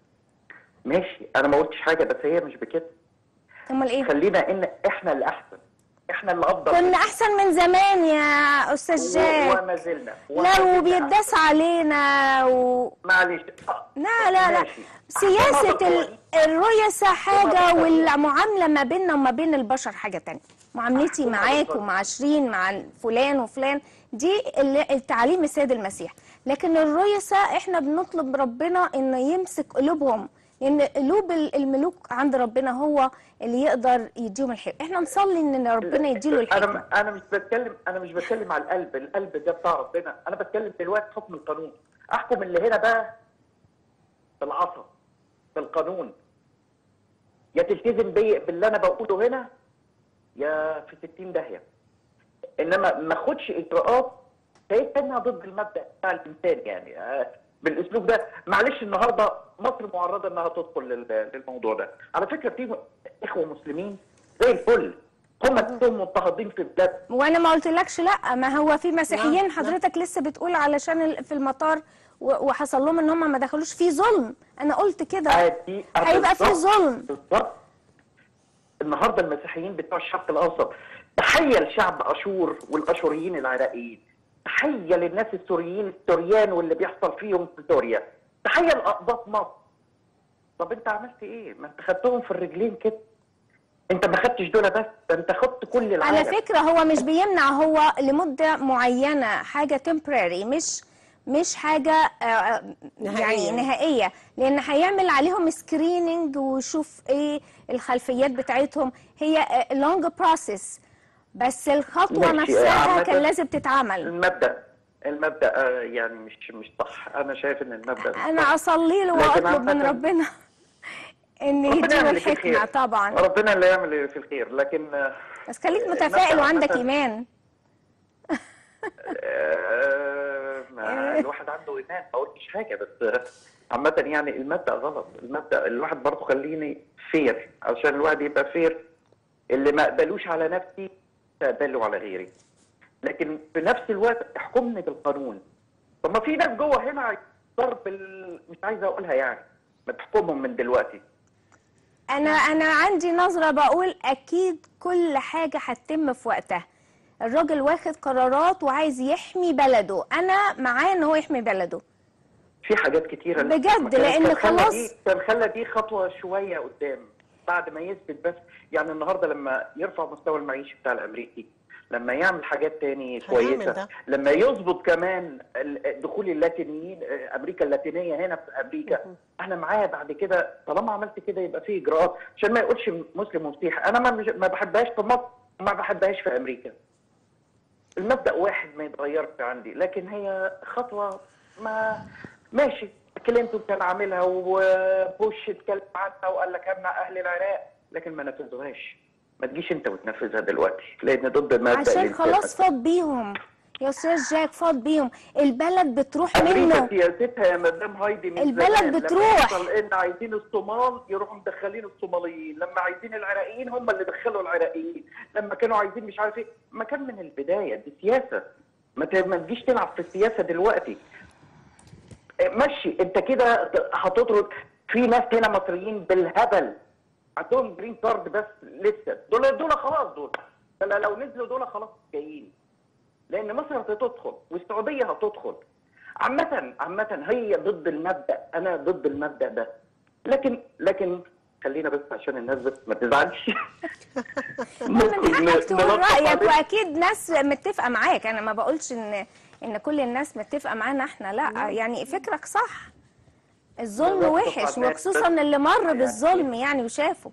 ماشي انا ما قلتش حاجه بس هي مش بكده امال ايه خلينا ان احنا اللي احسن احنا اللي افضل كنا احسن من زمان يا استاذ و- جاك وما زلنا وما لا زلنا وبيداس علينا و... معلش آه، لا لا لا ماشي. سياسة أحسن ال- الرؤساء حاجة أحسن. والمعاملة ما بيننا وما بين البشر حاجة تانية معاملتي أحسن. معاك أحسن. ومع شيرين مع فلان وفلان دي اللي- التعليم السيد المسيح لكن الرؤساء احنا بنطلب ربنا انه يمسك قلوبهم لان قلوب ال- الملوك عند ربنا هو اللي يقدر يديهم الحكمة احنا نصلي ان ربنا يديله الحكمة انا انا مش بتكلم انا مش بتكلم على القلب القلب ده بتاع ربنا انا بتكلم دلوقتي حكم القانون احكم اللي هنا بقى بالعصا بالقانون يا تلتزم بي باللي انا بقوله هنا يا في 60 داهيه انما ما اخدش اجراءات شايف انها ضد المبدا بتاع الانسان يعني آه، بالاسلوب ده معلش النهارده مصر معرضه انها تدخل لل- للموضوع ده على فكره في اخوه مسلمين زي الفل هم نفسهم مضطهدين في بلاد وانا ما قلتلكش لا ما هو في مسيحيين لا. حضرتك لسه بتقول علشان ال- في المطار و- وحصل لهم ان هم ما دخلوش في ظلم انا قلت كده عادي هيبقى في بالظبط. ظلم بالظبط النهارده المسيحيين بتوع الشرق الاوسط تحيه لشعب اشور والاشوريين العراقيين تحيه للناس السوريين السوريان واللي بيحصل فيهم في سوريا تحيه لاقباط مصر طب انت عملت ايه؟ ما انت خدتهم في الرجلين كده انت ما خدتش دول بس ده انت خدت كل العالم على فكره هو مش بيمنع هو لمده معينه حاجه temporary مش مش حاجه آه، آه، يعني نهائية. نهائيه لان هيعمل عليهم سكريننج ويشوف ايه الخلفيات بتاعتهم هي لونج بروسيس بس الخطوه ماشي، نفسها عامة- كان لازم تتعمل المبدا المبدا آه، يعني مش مش صح انا شايف ان المبدا مش انا صح. اصلي له لكن واطلب من عامة- ربنا ان ربنا يديله يعمل اللي فيه الحكمه الخير. طبعا ربنا اللي يعمل اللي في الخير لكن آه، بس خليك آه، متفائل مثلا- وعندك مثلا- ايمان آه، ما الواحد عنده ايمان ما قلتش حاجه بس آه، عامة يعني المبدأ غلط المبدأ الواحد برضه خليني فير عشان الواحد يبقى فير اللي ما اقبلوش على نفسي اقبله على غيري لكن في نفس الوقت احكمني بالقانون طب ما في ناس جوه هنا ضرب ال... مش عايز اقولها يعني ما تحكمهم من دلوقتي انا انا عندي نظره بقول اكيد كل حاجه هتتم في وقتها الراجل واخد قرارات وعايز يحمي بلده انا معاه ان هو يحمي بلده في حاجات كتيرة لسه بجد، ما كان- لأن كان خلى خلاص- دي كان خلى دي خطوة شوية قدام بعد ما يثبت بس يعني النهارده لما يرفع مستوى المعيشي بتاع الامريكي لما يعمل حاجات تاني هيعمل كويسة ده. لما يظبط كمان ال- دخول اللاتينيين آه، امريكا اللاتينية هنا في امريكا احنا معاه بعد كده طالما عملت كده يبقى في اجراءات عشان ما يقولش مسلم ومسيحي انا ما مش- ما بحبهاش في مصر وما بحبهاش في امريكا المبدا واحد ما يتغيرش عندي لكن هي خطوه ما ماشي كلينتون كان عاملها وبوش اتكلم عنها وقال لك امنع اهل العراق لكن ما نفذوهاش ما تجيش انت وتنفذها دلوقتي لان ضد المبدا عشان اللي خلاص فاض بيهم يا استاذ جاك فاض بيهم البلد بتروح امريكا منه سياستها يا مدام هايدي من البلد زمان. لما بتروح. يحصل ان عايزين الصومال يروحوا مدخلين الصوماليين لما عايزين العراقيين هم اللي دخلوا العراقيين لما كانوا عايزين مش عارف ايه ما كان من البدايه دي سياسه ما ت- ما تجيش تلعب في السياسه دلوقتي إيه، مشي انت كده هتطرد في ناس هنا مصريين بالهبل عندهم جرين كارد بس لسه دول دول خلاص دول ده لو نزلوا دول خلاص جايين لان مصر هتدخل والسعوديه هتدخل عامه عامه هي ضد المبدا انا ضد المبدا ده لكن لكن خلينا بس عشان الناس بس ما تزعلش من حقك تقول نلطف رايك عليه. واكيد ناس متفقه معاك انا ما بقولش ان ان كل الناس متفقه معانا احنا لا يعني فكرك صح الظلم نلطف وحش على الناس وخصوصا بس. اللي مر يعني- بالظلم يعني وشافه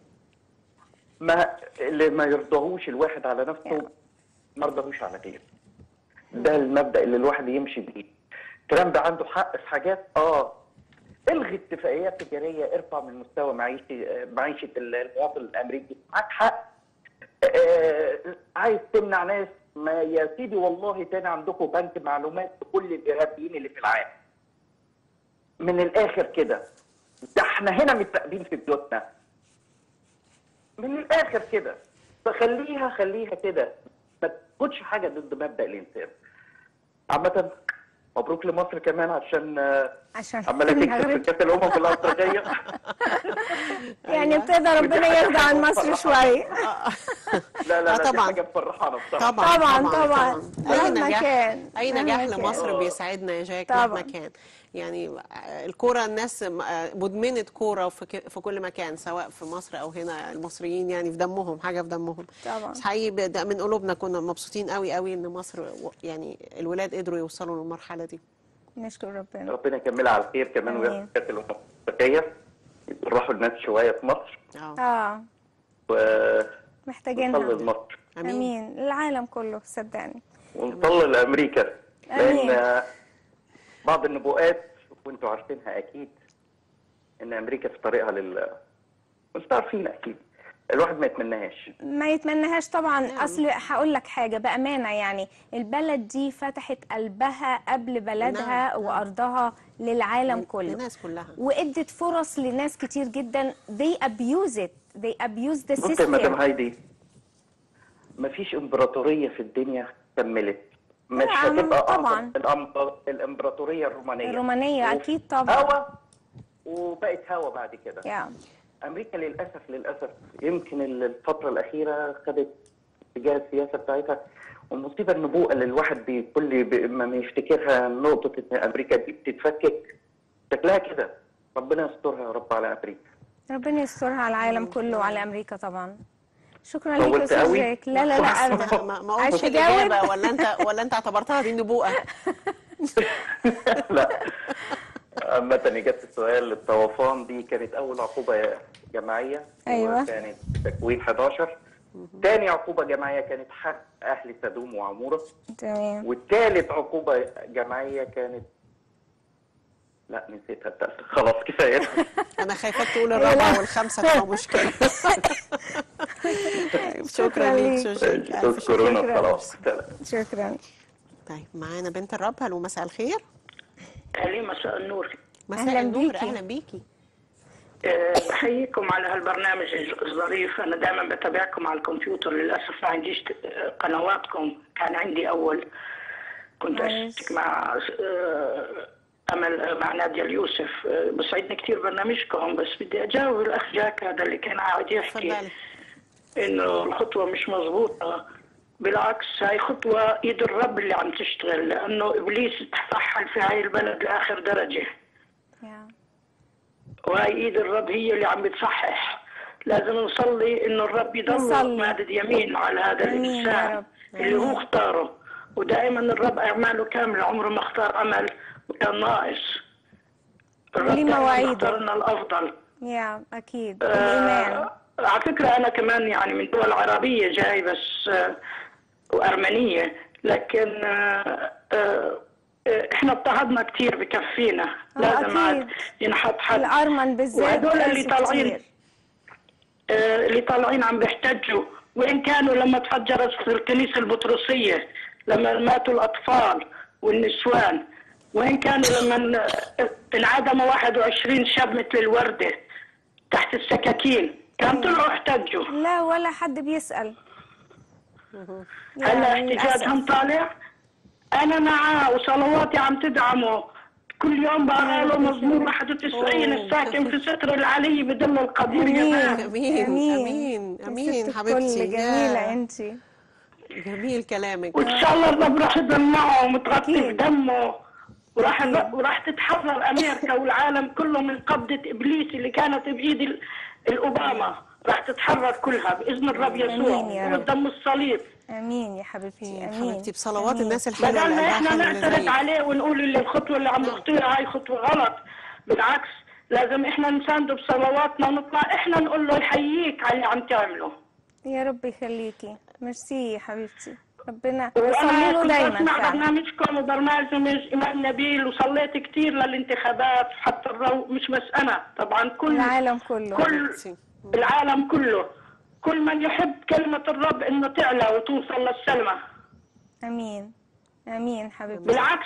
ما اللي ما يرضاهوش الواحد على نفسه يعني. ما يرضاهوش على غيره ده المبدا اللي الواحد يمشي بيه ترامب عنده حق في حاجات اه الغي اتفاقيات تجاريه ارفع من مستوى معيشي معيشه المواطن الامريكي معاك حق آه عايز تمنع ناس ما يا سيدي والله تاني عندكم بنك معلومات لكل الارهابيين اللي في العالم من الاخر كده ده احنا هنا متراقبين في بيوتنا من الاخر كده فخليها خليها كده ما تاخدش حاجه ضد مبدا الانسان عامه مبروك لمصر كمان عشان آه، عشان عماله تكسب في المغرب كاس الامم في الافريقيه يعني ابتدى ربنا يرضى عن مصر شويه لا لا آه، لا دي طبعاً. حاجه مفرحانا بصراحه طبعا طبعا طبعا اي مهما نجاح كان اي مهما نجاح كان. لمصر بيسعدنا يا جاك طبعاً. مهما كان يعني آه، الكوره الناس آه، مدمنه كوره في ك- في كل مكان سواء في مصر او هنا المصريين يعني في دمهم حاجه في دمهم طبعاً. بس حقيقي ب- ده من قلوبنا كنا مبسوطين قوي قوي ان مصر و- يعني الولاد قدروا يوصلوا للمرحله دي نشكر ربنا ربنا يكملها على خير كمان آمين. وياخد كاس الامم الافريقيه يفرحوا الناس شويه في مصر اه اه ونصلي محتاجينها لمصر امين امين العالم كله صدقني ونصلي لامريكا آمين. لان بعض النبوءات وانتوا عارفينها اكيد ان امريكا في طريقها لل انتوا عارفين اكيد الواحد ما يتمناهاش ما يتمناهاش طبعا اصل هقول لك حاجه بامانه يعني البلد دي فتحت قلبها قبل بلدها نعم، نعم. وارضها للعالم كله للناس كلها وادت فرص لناس كتير جدا they abuse it they abuse the بص يا مدام system هايدي مفيش امبراطوريه في الدنيا كملت مش لا، هتبقى طبعاً. أعظم الأم- الامبراطوريه الرومانيه الرومانية أكيد طبعاً. هوا وبقت هوا بعد كده يا امريكا للاسف للاسف يمكن الفتره الاخيره خدت اتجاه السياسه بتاعتها والمصيبه النبوءه اللي الواحد بكل ب- ما يفتكرها نقطه ان امريكا دي بتتفكك شكلها كده ربنا يسترها يا رب على امريكا ربنا يسترها على العالم كله وعلى امريكا طبعا شكرا ليك يا طولت استاذ قوي؟ جاك لا لا لا ابدا ما, ما عايز قلتش تجاوب؟ الاجابه ولا انت ولا انت اعتبرتها دي نبوءه لا عامة إجابة السؤال الطوفان دي كانت أول عقوبة جماعية أيوة. كانت تكوين 11 تاني عقوبة جماعية كانت حق أهل سدوم وعمورة تمام والتالت عقوبة جماعية كانت لا نسيتها التالتة خلاص كفاية انا خايفه تقول الرابعه والخامسه تبقى مشكله طيب، شكرا ليك ليك. شوشيك ألف شكر. تذكرونا شكراً. خلاص سلام. شكرا طيب معانا بنت الرب هلو مساء الخير علي مساء النور مساء أهلاً النور بيكي. اهلا بيكي أه، بحييكم على هالبرنامج الظريف انا دائما بتابعكم على الكمبيوتر للاسف ما عنديش أه، قنواتكم كان عندي اول كنت كويس. اشترك مع أه، امل مع نادية اليوسف أه، بسعدني كثير برنامجكم بس بدي اجاوب الاخ جاك هذا اللي كان قاعد يحكي تفضلي انه الخطوه مش مضبوطه بالعكس هاي خطوه ايد الرب اللي عم تشتغل لانه ابليس تفحل في هاي البلد لاخر درجه يا. وهي ايد الرب هي اللي عم بتصحح لازم نصلي انه الرب يضل نصلي. مادد يمين على هذا آمين يا الانسان رب. اللي هو اختاره ودائما الرب اعماله كامله عمره ما اختار عمل وكان ناقص الرب وليه دائماً مواعيده. اختار لنا الافضل يا اكيد الايمان آه على فكره انا كمان يعني من دول عربيه جاي بس آه وارمنيه لكن آه، آه، آه، احنا اضطهدنا كتير بكفينا آه، لازم عاد أكيد. ينحط حد الأرمن بالذات وهدول اللي قاسوا طالعين كتير. آه، اللي طالعين عم بيحتجوا وإن كانوا لما تفجرت الكنيسة البطرسية لما ماتوا الأطفال والنسوان وإن كانوا لما آه، انعدموا 21 شاب مثل الوردة تحت السكاكين كان طلعوا احتجوا لا ولا حد بيسأل هلا يعني احتجاجهم للأسف. طالع أنا معاه وصلواتي عم تدعمه كل يوم بقرا له مزمور 91 الساكن في ستر العلي بدل القدير أمين ينام امين امين يا امين ست حبيبتي الكل جميلة يا أنت جميل كلامك وان شاء الله الرب راح يضل معه ومتغطي أكيد. بدمه وراح وراح تتحرر امريكا والعالم كله من قبضه ابليس اللي كانت بايد ال- الاوباما راح تتحرر كلها باذن الرب يسوع آمين يا رب. ودم الصليب أمين يا حبيبتي يا أمين حبيبتي بصلوات أمين. الناس الحلوه بدل اللي ما قلبها احنا حلو نعترض لزي. عليه ونقول اللي الخطوه اللي عم يخطيها هاي خطوه غلط بالعكس لازم احنا نسانده بصلواتنا ونطلع احنا نقول له يحييك على اللي عم تعمله يا رب يخليكي ميرسي يا حبيبتي ربنا وانا صلي له كنت دايما اسمع فعلا برنامجكم وبرنامج امام نبيل وصليت كثير للانتخابات حتى الرو مش بس انا طبعا كل العالم كله كل حبيبتي. العالم كله كل من يحب كلمة الرب انه تعلى وتوصل للسلمى امين امين حبيبتي بالعكس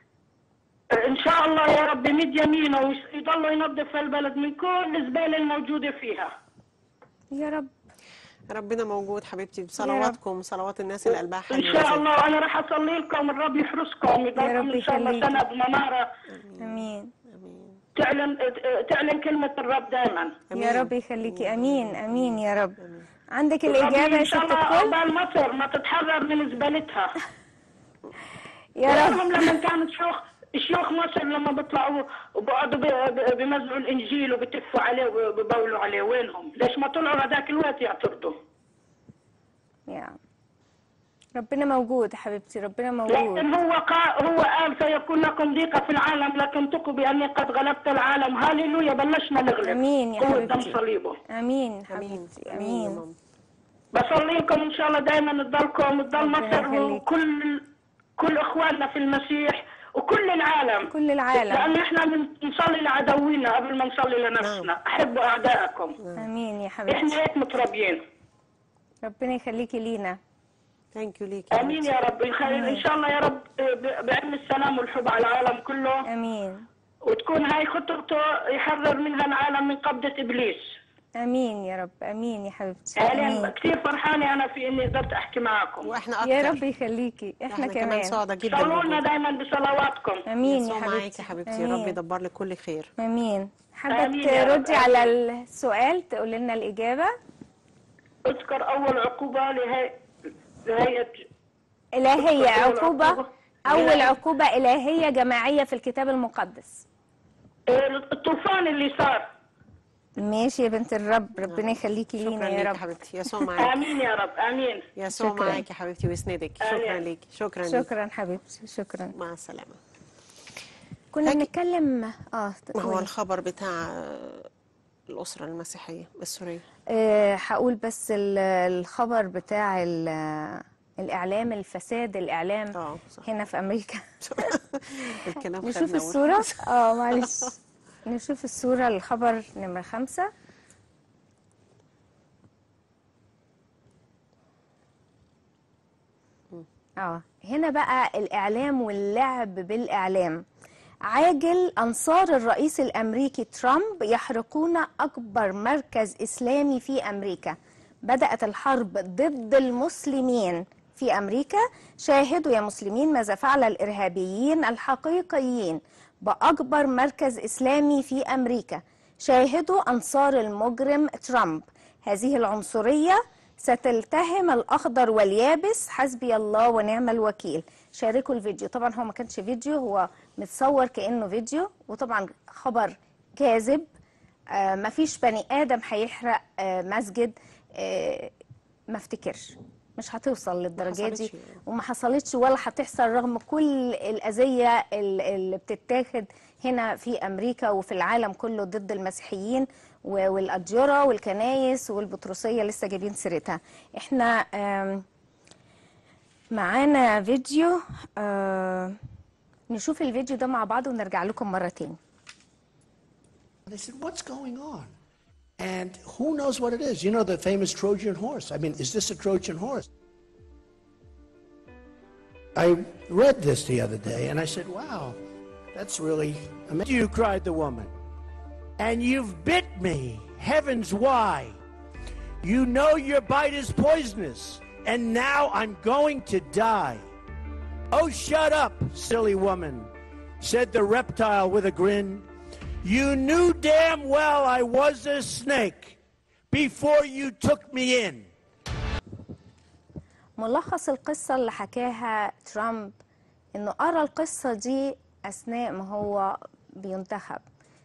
ان شاء الله يا رب يمد يمينه ويضل ينظف البلد من كل الزبالة الموجودة فيها يا رب ربنا موجود حبيبتي بصلواتكم صلوات الناس اللي قلبها حلو ان شاء لزي. الله انا راح اصلي لكم الرب يحرسكم رب يضلكم ان شاء الله يخليك. سند ومنارة امين تعلن تعلن كلمة الرب دائما يا رب يخليكي امين امين يا رب عندك الرب الاجابه يا ان ست شاء الله الكل عقبال مصر ما تتحرر من زبالتها يا رب هم لما كانت شيوخ شيوخ مصر لما بيطلعوا وبقعدوا بي- بي- بيمزعوا الانجيل وبيتفوا عليه وبيبولوا عليه وينهم؟ ليش ما طلعوا هذاك الوقت يعترضوا؟ يا ربنا موجود حبيبتي ربنا موجود لكن هو قا... هو قال سيكون لكم ضيقه في العالم لكن تقوا باني قد غلبت العالم هاليلويا بلشنا نغلب امين يا قوة دم حبيبتي صليبه امين امين حبيبتي امين يا امين ماما. بصلي لكم ان شاء الله دائما تضلكم تضل ربنا مصر يخليك. وكل كل اخواننا في المسيح وكل العالم كل العالم لأن احنا بنصلي لعدوينا قبل ما نصلي لنفسنا أحبوا أعدائكم امين يا احنا حبيبتي هيك متربيين ربنا يخليكي لينا ثانك يو ليكي امين يا رب الخير ان شاء الله يا رب ب- بعلم السلام والحب على العالم كله امين وتكون هاي خطته يحرر منها العالم من قبضة ابليس امين يا رب امين يا حبيبتي يعني امين كثير فرحانة انا في اني قدرت احكي معكم واحنا اكتر يا رب يخليكي احنا, احنا كمان كمان سعداء جدا صلوا لنا بوجودك. دائما بصلواتكم امين يسوع يا معاكي حبيبتي يا حبيبتي رب امين يدبر لك كل خير امين حابه آمين يا رب، تردي على آمين. السؤال تقولي لنا الاجابه اذكر اول عقوبة لهي... لهيئة الهيه أول عقوبه عقوبة. اول إلهية. عقوبه الهيه جماعيه في الكتاب المقدس الطوفان اللي صار ماشي يا بنت الرب ربنا يخليكي شكرا لينا ليك يا يا رب حبيبتي يسوع معاكي امين يا رب امين يسوع شكراً. معاكي يا حبيبتي ويسندك شكرا آمين. ليك شكرا ليك شكرا حبيبتي شكرا مع السلامه كنا هاجي- بنتكلم اه ما هو قولي. الخبر بتاع آه، الاسره المسيحيه السوريه آه، هقول بس ال- الخبر بتاع ال- الاعلام الفساد الاعلام اه صح هنا في امريكا الكلام نشوف خدنا الصورة اه معلش نشوف الصورة الخبر نمرة خمسة اه هنا بقى الإعلام واللعب بالإعلام عاجل أنصار الرئيس الأمريكي ترامب يحرقون أكبر مركز إسلامي في أمريكا بدأت الحرب ضد المسلمين في أمريكا شاهدوا يا مسلمين ماذا فعل الإرهابيين الحقيقيين بأكبر مركز إسلامي في أمريكا شاهدوا أنصار المجرم ترامب هذه العنصرية ستلتهم الأخضر واليابس حسبي الله ونعم الوكيل شاركوا الفيديو طبعا هو ما كانش فيديو هو متصور كأنه فيديو وطبعا خبر كاذب آه ما فيش بني آدم هيحرق آه مسجد آه ما افتكرش مش هتوصل للدرجة دي حصلتش يعني. وما حصلتش ولا هتحصل رغم كل الأذية ال- اللي بتتاخد هنا في أمريكا وفي العالم كله ضد المسيحيين و- والأديرة والكنايس والبطرسية لسه جايبين سيرتها احنا آم، معانا فيديو آه نشوف الفيديو ده مع بعض ونرجع لكم مرة تاني They said, What's going on? And who knows what it is? You know the famous Trojan horse. I mean, is this a Trojan horse? I read this the other day and I said, Wow, that's really amazing. You cried the woman. And you've bit me. Heavens, why? You know your bite is poisonous, and now I'm going to die. Oh, shut up, silly woman, said the reptile with a grin. You knew damn well I was a snake before you took me in. ملخص القصة اللي حكاها ترامب انه قرا القصة دي اثناء ما هو بينتخب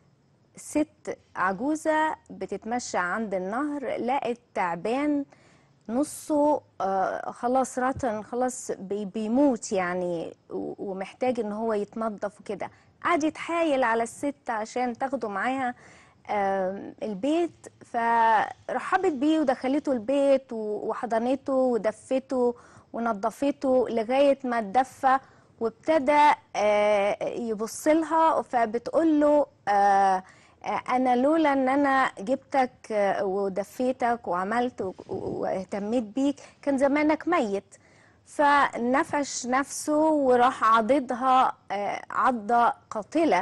ست عجوزة بتتمشى عند النهر لقت تعبان نصه آه خلاص رطن خلاص بي بيموت يعني و- ومحتاج ان هو يتنظف وكده قعد يتحايل على الست عشان تاخده معاها آم، البيت فرحبت بيه ودخلته البيت و- وحضنته ودفته ونظفته لغاية ما اتدفى وابتدى آه، يبص لها فبتقول له آه، آه، انا لولا ان انا جبتك آه، ودفيتك وعملت و- واهتميت بيك كان زمانك ميت فنفش نفسه وراح عضدها آه، عضة قاتلة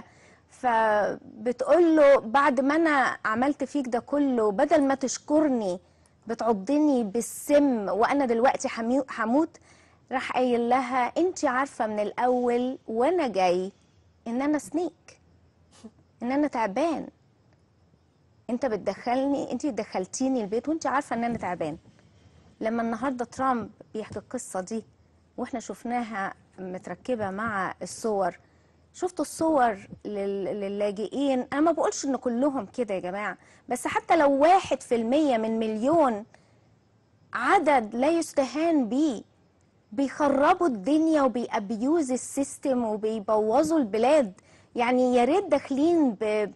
فبتقول له بعد ما انا عملت فيك ده كله بدل ما تشكرني بتعضني بالسم وانا دلوقتي حمي- هموت راح قايل لها انت عارفه من الاول وانا جاي ان انا سنيك ان انا تعبان انت بتدخلني انت دخلتيني البيت وانت عارفه ان انا تعبان لما النهارده ترامب بيحكي القصه دي واحنا شفناها متركبه مع الصور شفتوا الصور لل- للاجئين انا ما بقولش ان كلهم كده يا جماعه بس حتى لو واحد في المية من مليون عدد لا يستهان بيه بيخربوا الدنيا وبيأبيوز السيستم وبيبوظوا البلاد يعني يا ريت داخلين ب...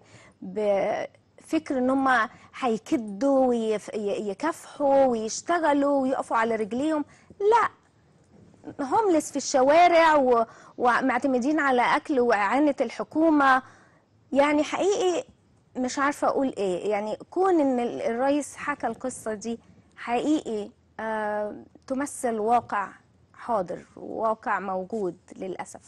بفكر ان هم هيكدوا ويكافحوا ويشتغلوا ويقفوا على رجليهم لا هوملس في الشوارع و... ومعتمدين على اكل واعانه الحكومه يعني حقيقي مش عارفه اقول ايه يعني كون ان ال- الرئيس حكى القصه دي حقيقي آه تمثل واقع حاضر واقع موجود للاسف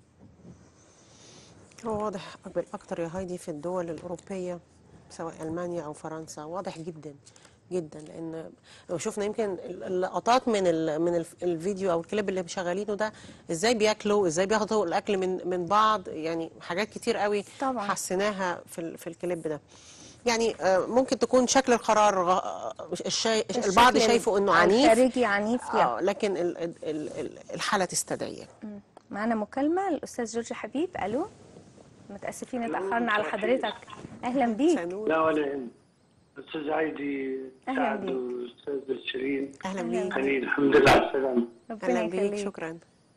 هو واضح بالأكتر يا هايدي في الدول الأوروبية سواء ألمانيا أو فرنسا واضح جدا جدا لأن لو شفنا يمكن اللقطات من ال من ال- الفيديو أو الكليب اللي مشغلينه ده إزاي بياكلوا إزاي بياخدوا الأكل من من بعض يعني حاجات كتير قوي طبعاً. حسيناها في ال- في الكليب ده يعني آه، ممكن تكون شكل القرار غ- الشي... البعض الشكل شايفه انه عنيف الخارجي عنيف يا آه لكن ال... ال... ال... الحاله تستدعيه معانا مكالمه الاستاذ جورج حبيب الو متاسفين اتاخرنا على حضرتك اهلا بيك سنور لا ولا يهم استاذ عايدي أهلا سعد بيك. واستاذ شيرين اهلا بيك حنين الحمد لله على السلامه ربنا اهلا بيك يخليك شكرا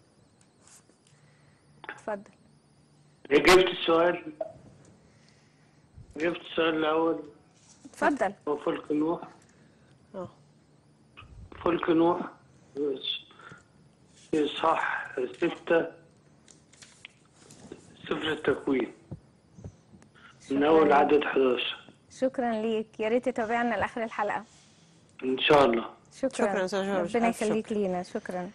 اتفضل جبت السؤال جبت السؤال الاول اتفضل هو فلك نوح اه فلك نوح في صح ستة سفر التكوين من شكراً. أول عدد 11 شكرا ليك يا ريت تتابعنا لاخر الحلقه إن شاء الله شكرا شكراً أستاذ جورج. ربنا ألف يخليك لينا شكرا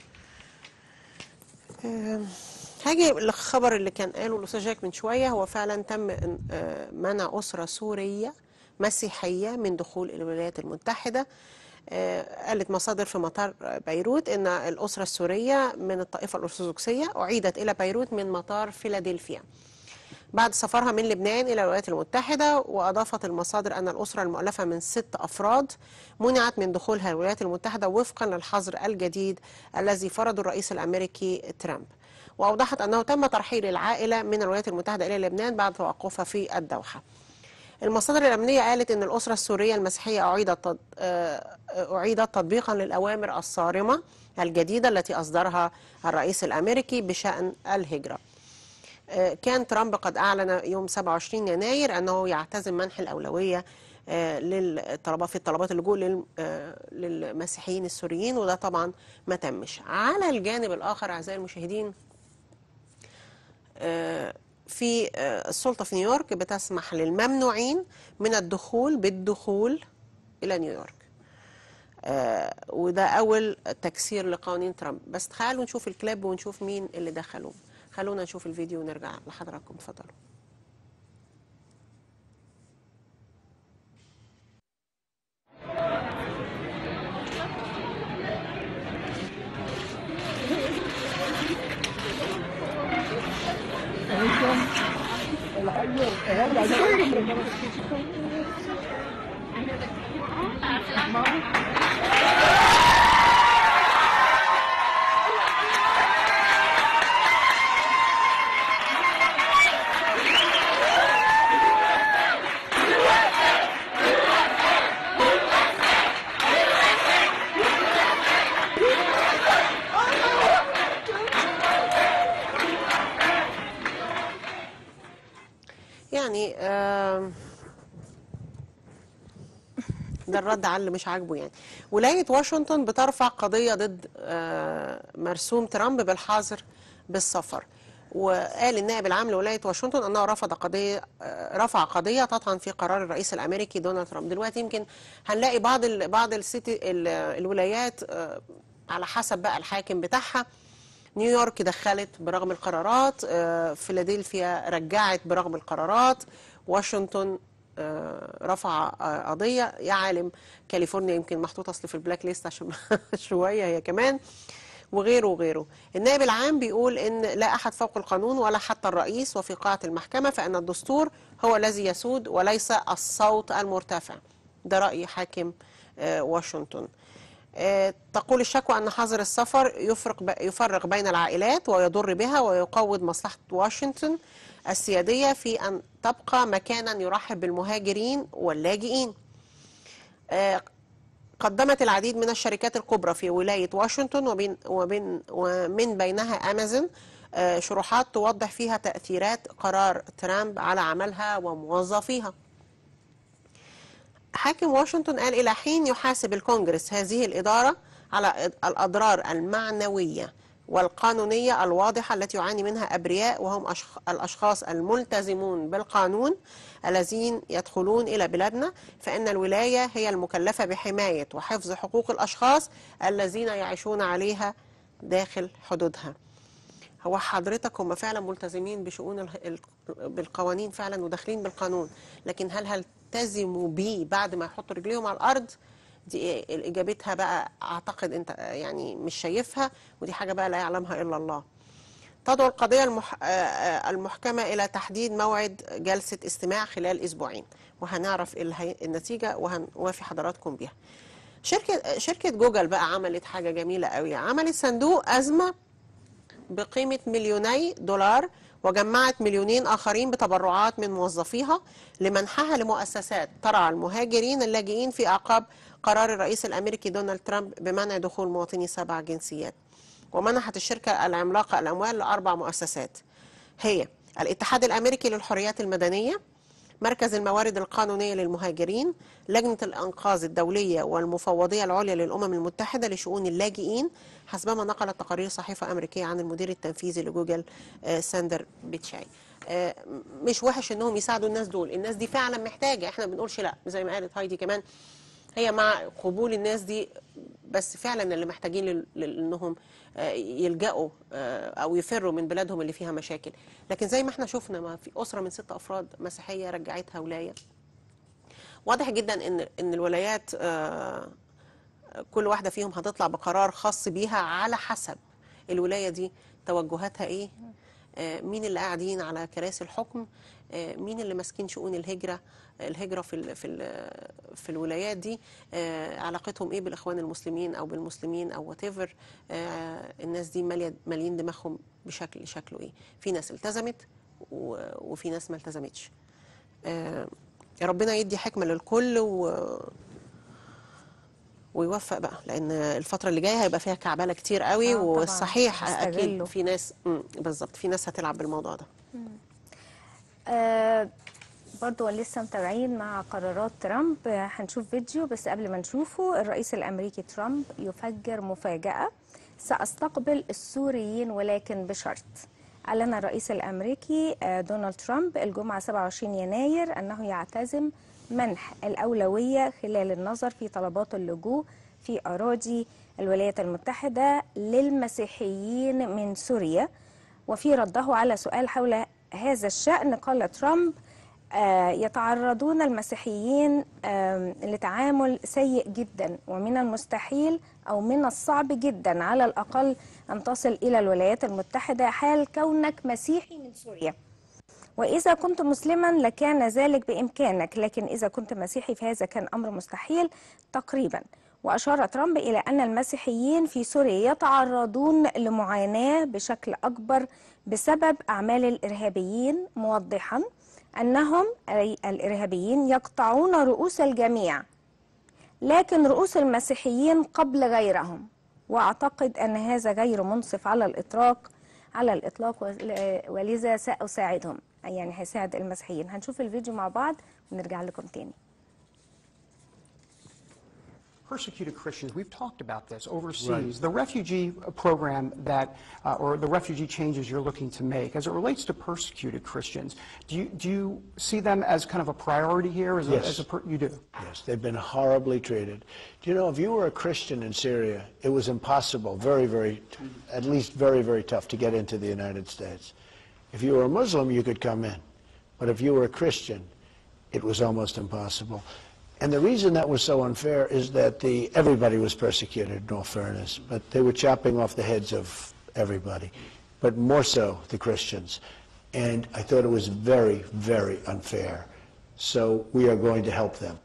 آم، هاجي الخبر اللي كان قاله الاستاذ جاك من شويه هو فعلا تم إن- آه، منع اسره سوريه مسيحيه من دخول الولايات المتحده آه، قالت مصادر في مطار بيروت ان الاسره السوريه من الطائفه الارثوذكسيه اعيدت الى بيروت من مطار فيلادلفيا بعد سفرها من لبنان إلى الولايات المتحدة وأضافت المصادر أن الأسرة المؤلفة من ست أفراد منعت من دخولها الولايات المتحدة وفقا للحظر الجديد الذي فرضه الرئيس الأمريكي ترامب وأوضحت أنه تم ترحيل العائلة من الولايات المتحدة إلى لبنان بعد توقفها في الدوحة المصادر الأمنية قالت أن الأسرة السورية المسيحية أعيدت تط- آه، أعيدت تطبيقا للأوامر الصارمة الجديدة التي أصدرها الرئيس الأمريكي بشأن الهجرة آه، كان ترامب قد أعلن يوم 27 يناير أنه يعتزم منح الأولوية آه، للطلبات في الطلبات اللجوء لل- آه، للمسيحيين السوريين وده طبعا ما تمش على الجانب الاخر اعزائي المشاهدين آه، في آه، السلطه في نيويورك بتسمح للممنوعين من الدخول بالدخول الى نيويورك آه، وده اول تكسير لقوانين ترامب بس تعالوا نشوف الكليب ونشوف مين اللي دخلوه خلونا نشوف الفيديو ونرجع لحضراتكم اتفضلوا يعني آم، ده الرد على اللي مش عاجبه يعني ولاية واشنطن بترفع قضية ضد آه، مرسوم ترامب بالحظر بالسفر وقال النائب العام لولاية واشنطن أنه رفض قضية آه، رفع قضية تطعن في قرار الرئيس الأمريكي دونالد ترامب دلوقتي يمكن هنلاقي بعض ال بعض السيتي ال- الولايات آه، على حسب بقى الحاكم بتاعها نيويورك دخلت برغم القرارات آه، فيلادلفيا رجعت برغم القرارات واشنطن آه، رفع آه، قضية يا عالم كاليفورنيا يمكن محطوطة أصل في البلاك ليست عشان شوية هي كمان وغيره وغيره النائب العام بيقول ان لا احد فوق القانون ولا حتى الرئيس وفي قاعه المحكمه فان الدستور هو الذي يسود وليس الصوت المرتفع ده راي حاكم آه، واشنطن آه، تقول الشكوى أن حظر السفر يفرق ب- يفرق بين العائلات ويضر بها ويقوض مصلحة واشنطن السيادية في أن تبقى مكانا يرحب بالمهاجرين واللاجئين آه، قدمت العديد من الشركات الكبرى في ولاية واشنطن وبين وبين ومن بينها أمازون آه، شروحات توضح فيها تأثيرات قرار ترامب على عملها وموظفيها حاكم واشنطن قال إلى حين يحاسب الكونجرس هذه الإدارة على الأضرار المعنوية والقانونية الواضحة التي يعاني منها أبرياء وهم أشخ- الأشخاص الملتزمون بالقانون الذين يدخلون إلى بلادنا فإن الولاية هي المكلفة بحماية وحفظ حقوق الأشخاص الذين يعيشون عليها داخل حدودها هو حضرتك هم فعلا ملتزمين بشؤون ال- ال- بالقوانين فعلا وداخلين بالقانون لكن هل هلتزموا بيه بعد ما يحطوا رجليهم على الارض دي إيه؟ اجابتها بقى اعتقد انت يعني مش شايفها ودي حاجه بقى لا يعلمها الا الله تدعو القضية المح... آه، آه، المحكمة إلى تحديد موعد جلسة استماع خلال أسبوعين وهنعرف إيه الهي... النتيجة وهنوافي حضراتكم بيها شركة شركة جوجل بقى عملت حاجة جميلة قوي عملت صندوق أزمة بقيمة مليوني دولار وجمعت مليونين آخرين بتبرعات من موظفيها لمنحها لمؤسسات ترعى المهاجرين اللاجئين في أعقاب قرار الرئيس الأمريكي دونالد ترامب بمنع دخول مواطني سبع جنسيات ومنحت الشركة العملاقة الأموال لأربع مؤسسات هي الاتحاد الأمريكي للحريات المدنية مركز الموارد القانونية للمهاجرين لجنة الأنقاذ الدولية والمفوضية العليا للأمم المتحدة لشؤون اللاجئين حسبما نقلت تقارير صحيفة أمريكية عن المدير التنفيذي لجوجل آه، ساندر بيتشاي آه، مش وحش انهم يساعدوا الناس دول الناس دي فعلا محتاجة احنا ما بنقولش لا زي ما قالت هايدي كمان هي مع قبول الناس دي بس فعلا اللي محتاجين لل- لل- انهم آه، يلجأوا آه، او يفروا من بلادهم اللي فيها مشاكل لكن زي ما احنا شفنا ما في اسره من ست افراد مسيحيه رجعتها ولايه واضح جدا ان ان الولايات آه، كل واحده فيهم هتطلع بقرار خاص بيها على حسب الولايه دي توجهاتها ايه آه، مين اللي قاعدين على كراسي الحكم آه، مين اللي ماسكين شؤون الهجره الهجره في ال في ال في الولايات دي آه، علاقتهم ايه بالاخوان المسلمين او بالمسلمين او وات ايفر الناس دي ماليه مالين دماغهم بشكل شكله ايه في ناس التزمت و- وفي ناس ما التزمتش آه، يا ربنا يدي حكمه للكل و ويوفق بقى لان الفتره اللي جايه هيبقى فيها كعبله كتير قوي آه، طبعاً. والصحيح هيستغلوا. اكيد في ناس مم، بالظبط في ناس هتلعب بالموضوع ده آه، برضو لسه متابعين مع قرارات ترامب آه، هنشوف فيديو بس قبل ما نشوفه الرئيس الأمريكي ترامب يفجر مفاجأة سأستقبل السوريين ولكن بشرط أعلن الرئيس الأمريكي آه، دونالد ترامب الجمعة 27 يناير أنه يعتزم منح الأولوية خلال النظر في طلبات اللجوء في أراضي الولايات المتحدة للمسيحيين من سوريا وفي رده على سؤال حول هذا الشأن قال ترامب آه، يتعرضون المسيحيين آم، لتعامل سيء جدا ومن المستحيل أو من الصعب جدا على الأقل أن تصل إلى الولايات المتحدة حال كونك مسيحي من سوريا وإذا كنت مسلما لكان ذلك بإمكانك لكن إذا كنت مسيحي فهذا كان أمر مستحيل تقريبا وأشار ترامب إلى أن المسيحيين في سوريا يتعرضون لمعاناة بشكل أكبر بسبب أعمال الإرهابيين موضحا أنهم أي الإرهابيين يقطعون رؤوس الجميع لكن رؤوس المسيحيين قبل غيرهم وأعتقد أن هذا غير منصف على الإطلاق على الإطلاق ول- ولذا سأساعدهم أي يعني هيساعد المسيحيين هنشوف الفيديو مع بعض ونرجع لكم تاني persecuted Christians, we've talked about this overseas. The refugee program that, uh, or the refugee changes you're looking to make, as it relates to persecuted Christians, do you, do you see them as kind of a priority here? As a, Yes. as a per, you do? Yes, they've been horribly treated. Do you know, if you were a Christian in Syria, it was impossible, very, very, at least very, very tough to get into the United States. If you were a Muslim, you could come in. But if you were a Christian, it was almost impossible. And the reason that was so unfair is that the, everybody was persecuted, in all fairness, but they were chopping off the heads of everybody, but more so the Christians. And I thought it was very, very unfair. So we are going to help them.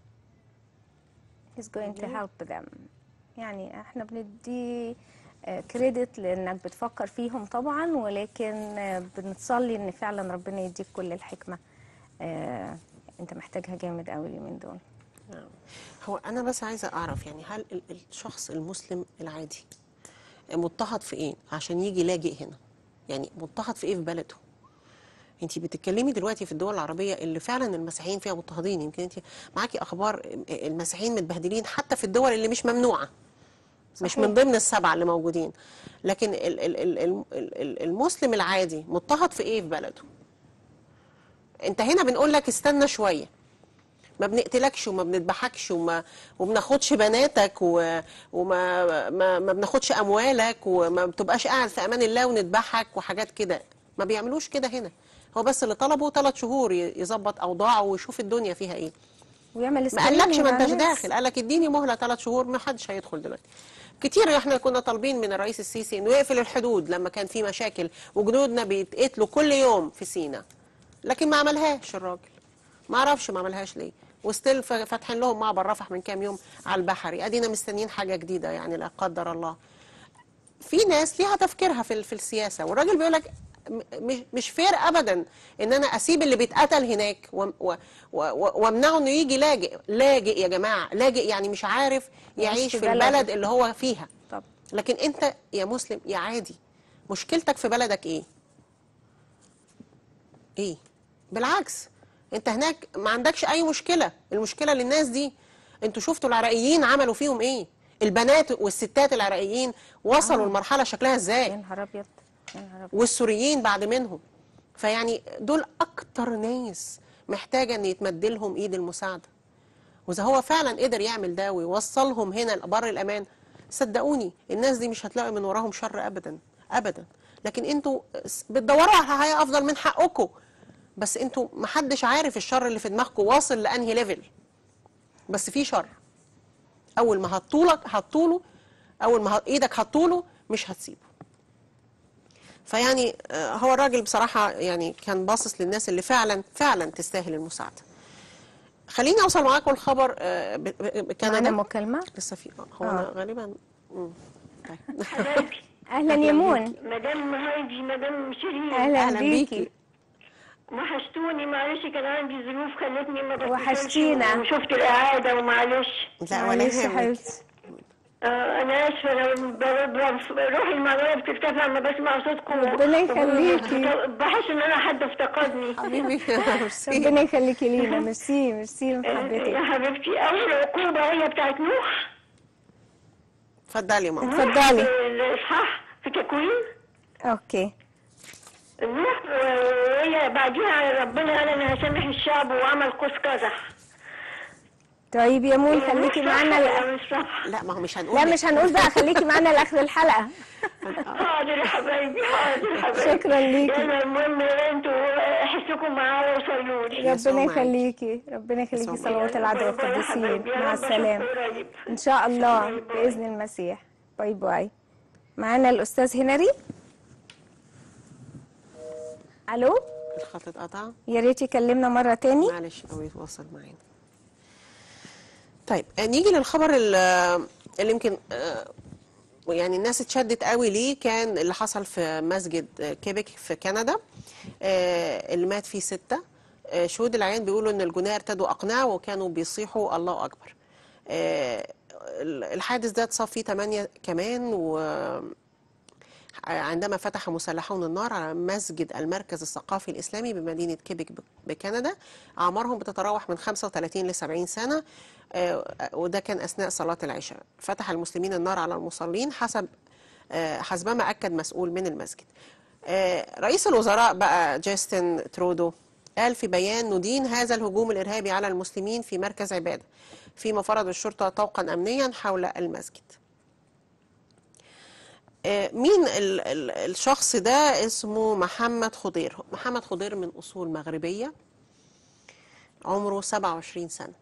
is going to help them يعني احنا بندي كريدت لانك بتفكر فيهم طبعا ولكن آه، بنصلي ان فعلا ربنا يديك كل الحكمه آه، انت محتاجها جامد قوي اليومين دول نعم. هو انا بس عايزه اعرف يعني هل ال- الشخص المسلم العادي مضطهد في ايه عشان يجي لاجئ هنا يعني مضطهد في ايه في بلده انت بتتكلمي دلوقتي في الدول العربيه اللي فعلا المسيحيين فيها مضطهدين يمكن انت معاكي اخبار المسيحيين متبهدلين حتى في الدول اللي مش ممنوعه مش صحيح. من ضمن السبعه اللي موجودين لكن ال- ال- ال- ال- ال- المسلم العادي مضطهد في ايه في بلده انت هنا بنقول لك استنى شويه ما بنقتلكش وما بنذبحكش وما وبناخدش بناتك و... وما ما, ما بناخدش اموالك وما بتبقاش قاعد في امان الله ونذبحك وحاجات كده ما بيعملوش كده هنا هو بس اللي طلبه ثلاث شهور ي- يظبط اوضاعه ويشوف الدنيا فيها ايه ويعمل ما قالكش ما مع انتش الناس. داخل قالك اديني مهله ثلاث شهور ما حدش هيدخل دلوقتي كتير احنا كنا طالبين من الرئيس السيسي انه يقفل الحدود لما كان في مشاكل وجنودنا بيتقتلوا كل يوم في سينا لكن ما عملهاش الراجل ما اعرفش ما عملهاش ليه وستيل ف- فاتحين لهم معبر رفح من كام يوم على البحري ادينا مستنيين حاجه جديده يعني لا قدر الله في ناس ليها تفكيرها في ال- في السياسه والراجل بيقول لك م- مش مش فير ابدا ان انا اسيب اللي بيتقتل هناك وم- و- و- و- وامنعه انه يجي لاجئ لاجئ يا جماعه لاجئ يعني مش عارف يعيش في في بلد. البلد اللي هو فيها طب لكن انت يا مسلم يا عادي مشكلتك في بلدك ايه ايه بالعكس انت هناك ما عندكش اي مشكله المشكله للناس دي انتوا شفتوا العراقيين عملوا فيهم ايه البنات والستات العراقيين وصلوا آه. لمرحله شكلها يا ازاي نهار ابيض يا نهار ابيض والسوريين بعد منهم فيعني دول اكتر ناس محتاجه ان يتمد لهم ايد المساعده واذا هو فعلا قدر يعمل ده ويوصلهم هنا لبر الامان صدقوني الناس دي مش هتلاقي من وراهم شر ابدا ابدا لكن انتوا بتدوروا على حياه افضل من حقكم بس انتوا محدش عارف الشر اللي في دماغكم واصل لانهي ليفل بس في شر اول ما هتطولك هتطوله اول ما ه- ايدك هتطوله مش هتسيبه فيعني آه، هو الراجل بصراحه يعني كان باصص للناس اللي فعلا فعلا تستاهل المساعده خليني اوصل معاكم الخبر آه، ب- ب- معانا بكندا مكالمه لسه في آه، هو آه. انا غالبا مم. طيب. حبايبي اهلا يا مون مدام هايدي مدام شيرين اهلا أهلاً بيكي. بيكي وحشتوني معلش كان عندي ظروف خلتني ما بتصلش وحشتينا. وشفت الإعادة ومعلش لا ولا معلش يا يهمك حبيبتي آه، انا اسفه انا ب- ب- روحي المعنويه بترتفع لما بسمع صوتكم ربنا يخليكي. بحس ان انا حد افتقدني حبيبي ربنا يخليكي لينا ميرسي ميرسي من يا محبتك حبيبتي اول عقوبه هي بتاعت نوح اتفضلي يا ماما اتفضلي. في الاصحاح في تكوين اوكي نوح وهي بعديها ربنا قال انا هسامح الشعب وعمل قوس قزح طيب يا مون مش خليكي صح معانا ولا ل- مش صح لا ما هو مش هنقول لا لك. مش هنقول بقى خليكي معانا لاخر الحلقه حاضر يا حبايبي حاضر يا حبايبي شكرا ليكي. يلا المهم انتوا احسكم معايا وصلوا لي ربنا يخليكي ربنا يخليكي يسوع صلوات العدل باي باي يا والقديسين حبايبي. يا مع رب السلامه أشوفكم قريب. ان شاء الله باي باي. باذن المسيح باي باي معانا الاستاذ هنري الو الخط اتقطع يا ريت يكلمنا مره تاني معلش قوي يتواصل معانا طيب آه، نيجي للخبر ال- اللي يمكن آه، يعني الناس اتشدت قوي ليه كان اللي حصل في مسجد آه، كيبك في كندا آه، اللي مات فيه ستة آه، شهود العيان بيقولوا ان الجناه ارتدوا اقنعه وكانوا بيصيحوا الله اكبر آه، الحادث ده اتصاب فيه ثمانية كمان و عندما فتح مسلحون النار على مسجد المركز الثقافي الإسلامي بمدينة كيبك ب- بكندا أعمارهم بتتراوح من 35 ل 70 سنة آه، وده كان أثناء صلاة العشاء فتح المسلمين النار على المصلين حسب آه، حسبما أكد مسؤول من المسجد آه، رئيس الوزراء بقى جاستن ترودو قال في بيان ندين هذا الهجوم الإرهابي على المسلمين في مركز عبادة فيما فرض الشرطة طوقا أمنيا حول المسجد آه، مين ال ال الشخص ده اسمه محمد خضير محمد خضير من أصول مغربية عمره 27 سنة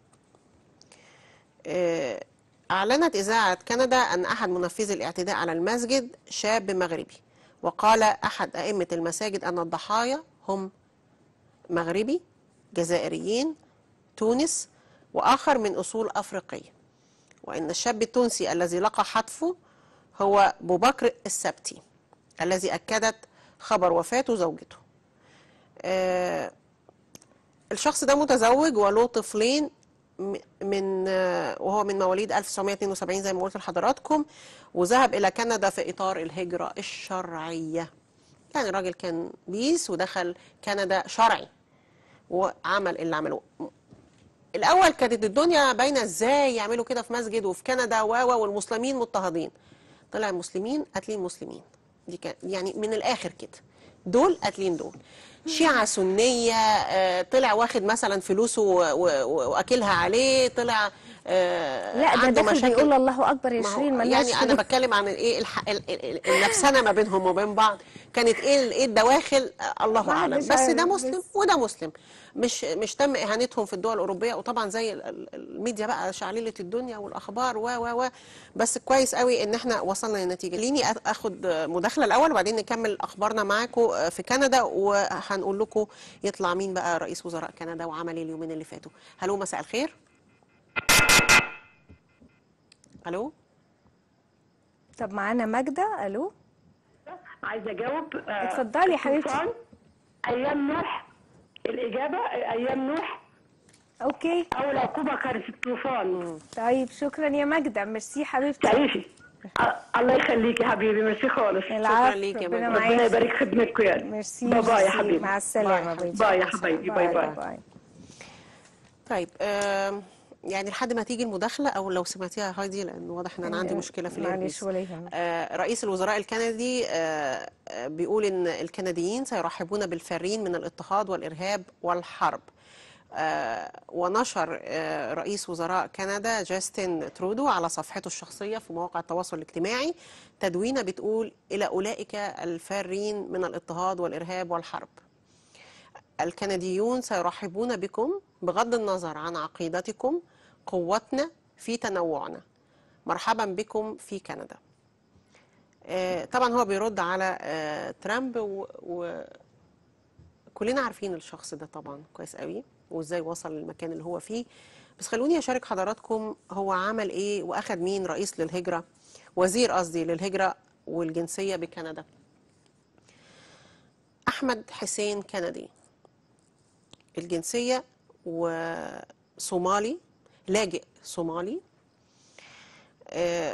آه، أعلنت إذاعة كندا أن أحد منفذي الاعتداء على المسجد شاب مغربي وقال أحد أئمة المساجد أن الضحايا هم مغربي جزائريين تونس وآخر من أصول أفريقية وأن الشاب التونسي الذي لقى حتفه هو أبو بكر السبتي الذي أكدت خبر وفاة زوجته آه، الشخص ده متزوج وله طفلين م- من آه، وهو من مواليد 1972 زي ما قلت لحضراتكم وذهب إلى كندا في إطار الهجرة الشرعية يعني الراجل كان بيس ودخل كندا شرعي وعمل اللي عمله الاول كانت الدنيا باينه ازاي يعملوا كده في مسجد وفي كندا و و والمسلمين مضطهدين طلع المسلمين قاتلين مسلمين دي كان يعني من الاخر كده دول قاتلين دول شيعة سنية آه، طلع واخد مثلا فلوسه و- و- واكلها عليه طلع آه، لا ده عنده داخل مشاكل بيقول الله اكبر يا ما هو شيرين ملناش يعني انا فلوس. بتكلم عن الايه الح... ال- ال- ال- النفسنه ما بينهم وبين بعض كانت ايه ال- ايه الدواخل آه، الله ما اعلم حدش بس ده عارف، مسلم بس- وده مسلم مش مش تم اهانتهم في الدول الاوروبيه وطبعا زي ال- ال- الميديا بقى شعلله الدنيا والاخبار و و و بس كويس قوي ان احنا وصلنا للنتيجه ليني أ- اخد مداخله الاول وبعدين نكمل اخبارنا معاكم في كندا وهنقول لكم يطلع مين بقى رئيس وزراء كندا وعمل ايه اليومين اللي فاتوا هلو مساء الخير الو طب معانا ماجدة الو عايزه اجاوب آه، اتفضلي يا حبيبتي. الطوفان، ايام نوح الاجابه ايام نوح اوكي اول عقوبه كانت الطوفان طيب شكرا يا ماجدة ميرسي حبيبتي تعيشي آه، الله يخليكي يا حبيبي ميرسي خالص العفو ليك يا ربنا ماجدة. ربنا معاكي يبارك خدمتكم يعني ميرسي باي باي يا ميرسي. حبيبي مع السلامة باي. باي باي يا حبايبي باي باي باي طيب آم، يعني لحد ما تيجي المداخلة أو لو سمعتيها هايدي لأن واضح إن أنا عندي مشكلة في معلش الإنجليزي ولا يهمك آه، رئيس الوزراء الكندي آه، آه، بيقول إن الكنديين سيرحبون بالفارين من الاضطهاد والإرهاب والحرب آه، ونشر آه، رئيس وزراء كندا جاستن ترودو على صفحته الشخصية في مواقع التواصل الاجتماعي تدوينة بتقول إلى أولئك الفارين من الاضطهاد والإرهاب والحرب الكنديون سيرحبون بكم بغض النظر عن عقيدتكم قوتنا في تنوعنا مرحبا بكم في كندا آه، طبعا هو بيرد على آه، ترامب و- وكلنا عارفين الشخص ده طبعا كويس قوي وازاي وصل للمكان اللي هو فيه بس خلوني اشارك حضراتكم هو عمل ايه واخد مين رئيس للهجرة وزير قصدي للهجرة والجنسية بكندا احمد حسين كندي الجنسية وصومالي لاجئ صومالي آه،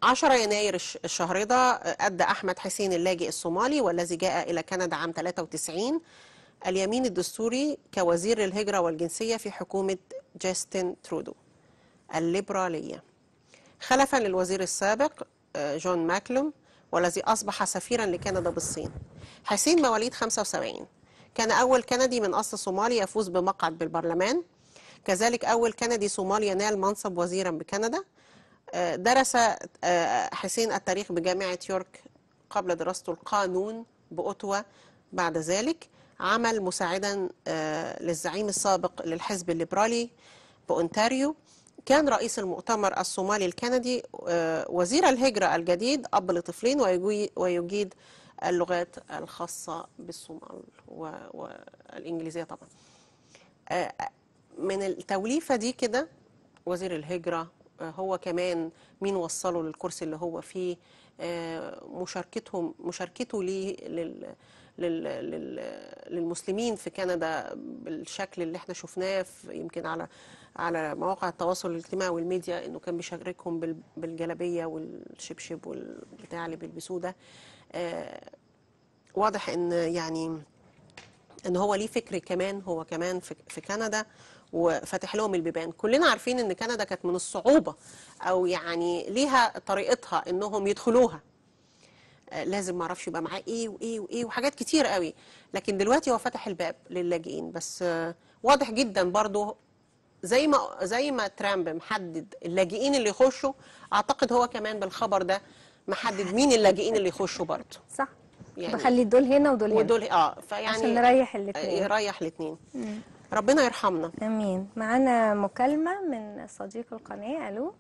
10 يناير الش- الشهر ده أدى أحمد حسين اللاجئ الصومالي والذي جاء إلى كندا عام 93 اليمين الدستوري كوزير للهجرة والجنسية في حكومة جاستن ترودو الليبرالية خلفا للوزير السابق آه، جون ماكلوم والذي أصبح سفيرا لكندا بالصين حسين مواليد 75 كان أول كندي من أصل صومالي يفوز بمقعد بالبرلمان كذلك أول كندي صومالي ينال منصب وزيرا بكندا آه، درس آه، حسين التاريخ بجامعة يورك قبل دراسته القانون بأوتوا بعد ذلك عمل مساعدا آه، للزعيم السابق للحزب الليبرالي بأونتاريو كان رئيس المؤتمر الصومالي الكندي آه، وزير الهجرة الجديد أب لطفلين ويجي- ويجيد اللغات الخاصة بالصومال و- والإنجليزية طبعا آه، من التوليفة دي كده وزير الهجرة آه، هو كمان مين وصله للكرسي اللي هو فيه آه، مشاركتهم مشاركته ليه لل لل لل للمسلمين في كندا بالشكل اللي احنا شفناه في يمكن على على مواقع التواصل الاجتماعي والميديا انه كان بيشاركهم بال- بالجلابيه والشبشب والبتاع اللي بيلبسوه ده آه، واضح ان يعني ان هو ليه فكر كمان هو كمان في في كندا وفاتح لهم البيبان كلنا عارفين ان كندا كانت من الصعوبه او يعني ليها طريقتها انهم يدخلوها آه، لازم ما اعرفش يبقى معاه ايه وايه وايه وحاجات كتير قوي لكن دلوقتي هو فتح الباب للاجئين بس آه، واضح جدا برضو زي ما زي ما ترامب محدد اللاجئين اللي يخشوا اعتقد هو كمان بالخبر ده محدد مين اللاجئين اللي يخشوا برضه صح يعني بخلي دول هنا ودول هنا ودول اه فيعني عشان نريح الاتنين. يريح الاثنين ربنا يرحمنا امين معانا مكالمه من صديق القناه الو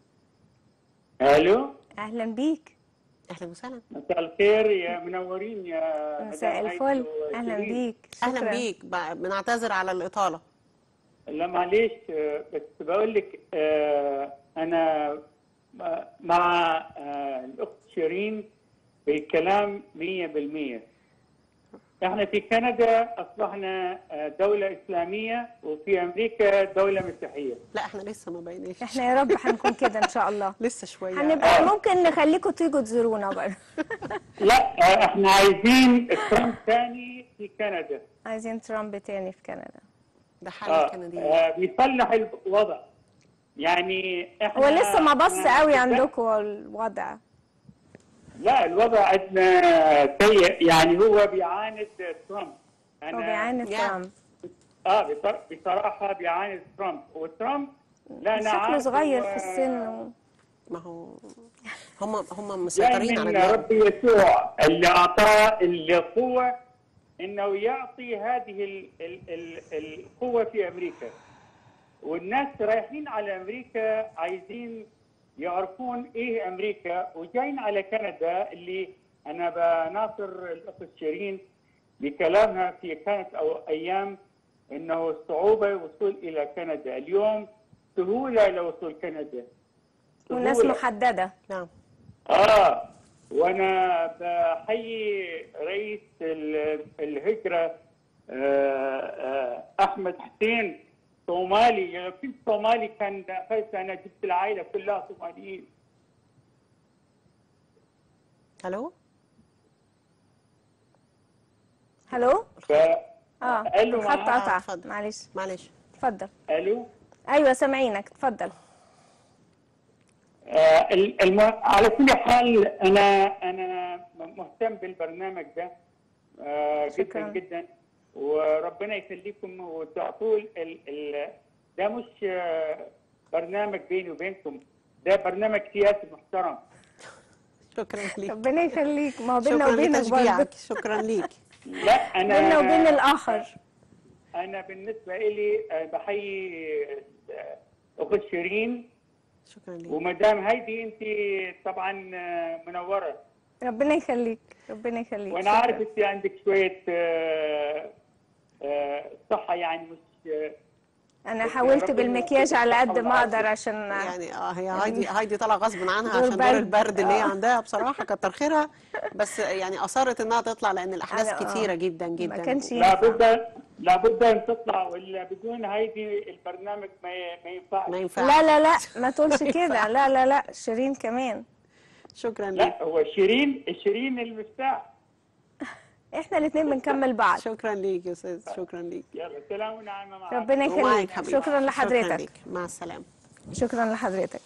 الو اهلا بيك اهلا وسهلا مساء الخير يا منورين يا مساء مدام الفل هايدي اهلا وشيرين. بيك اهلا شكراً. بيك ب- بنعتذر على الاطاله لا معلش آه، بس بقول لك آه، انا م- مع آه، الاخت شيرين في الكلام 100% احنا في كندا اصبحنا آه، دولة اسلامية وفي امريكا دولة مسيحية لا احنا لسه ما بيناش احنا يا رب هنكون كده ان شاء الله لسه شويه هنبقى ممكن نخليكم تيجوا تزورونا برضه لا آه، احنا عايزين ترامب ثاني في كندا عايزين ترامب تاني في كندا ده حل آه، الكنديين آه، بيصلح الوضع يعني احنا هو لسه ما بص إحنا قوي بالذات- عندكم الوضع لا الوضع عندنا سيء يعني هو بيعاند ترامب هو بيعاند ترامب اه بصر- بصراحه بيعاند ترامب وترامب لا انا شكله عارف صغير هو في السن و... ما هو هم هم جاي مسيطرين على من البلد رب يسوع اللي اعطاه القوه انه يعطي هذه ال ال ال القوه في امريكا والناس رايحين على امريكا عايزين يعرفون ايه امريكا وجايين على كندا اللي انا بناصر الاخت شيرين بكلامها في كانت او ايام انه صعوبه الوصول الى كندا اليوم سهوله لوصول كندا والناس سهولة. محدده نعم اه وانا بحيي رئيس ال- الهجره آه، آه، احمد حسين صومالي لو كنت صومالي كان فايت انا جبت العائله كلها صوماليين الو هلو ف اه ألو، الخط معاك. قطع اتفضل. معلش معلش اتفضل الو ايوه سامعينك اتفضل آه، ال- الم... على كل حال انا انا مهتم بالبرنامج ده آه، جدا شكراً. جدا وربنا يخليكم وتعطوا ال... ال... ده مش آه، برنامج بيني وبينكم ده برنامج سياسي محترم شكرا ليك ربنا يخليك ما هو بينا شكرا وبينك برضه لتشجيعك شكرا ليك لا انا بينا وبين الاخر انا بالنسبه لي آه، بحيي آه، اخت شيرين شكرا ليك ومدام هايدي انت طبعا آه، منوره ربنا يخليك ربنا يخليك وانا شكراً. عارف انت عندك شويه آه، آه، صحه يعني مش آه، انا بس حاولت ربنا بالمكياج يديك على الصحة قد ما والعافية. اقدر عشان يعني اه هي هايدي هايدي طالعه غصب عنها دور عشان دور برد. البرد اللي هي آه. عندها بصراحه كتر خيرها بس يعني اصرت انها تطلع لان الاحداث أنا- آه. كتيره جدا جدا ما كانش ينفع لابد لابد ان تطلع ولا بدون هايدي البرنامج ما ي- ما ينفعش ما ينفعش لا لا لا ما تقولش كده لا لا لا شيرين كمان شكرا لك لا هو شيرين شيرين المفتاح احنا الاثنين بنكمل بعض شكرا ليك يا استاذ شكرا ليك يلا سلام ونعمه معك ربنا ومعك يخليك حبيبي. شكرا شكرا لحضرتك ليك مع السلامه شكرا لحضرتك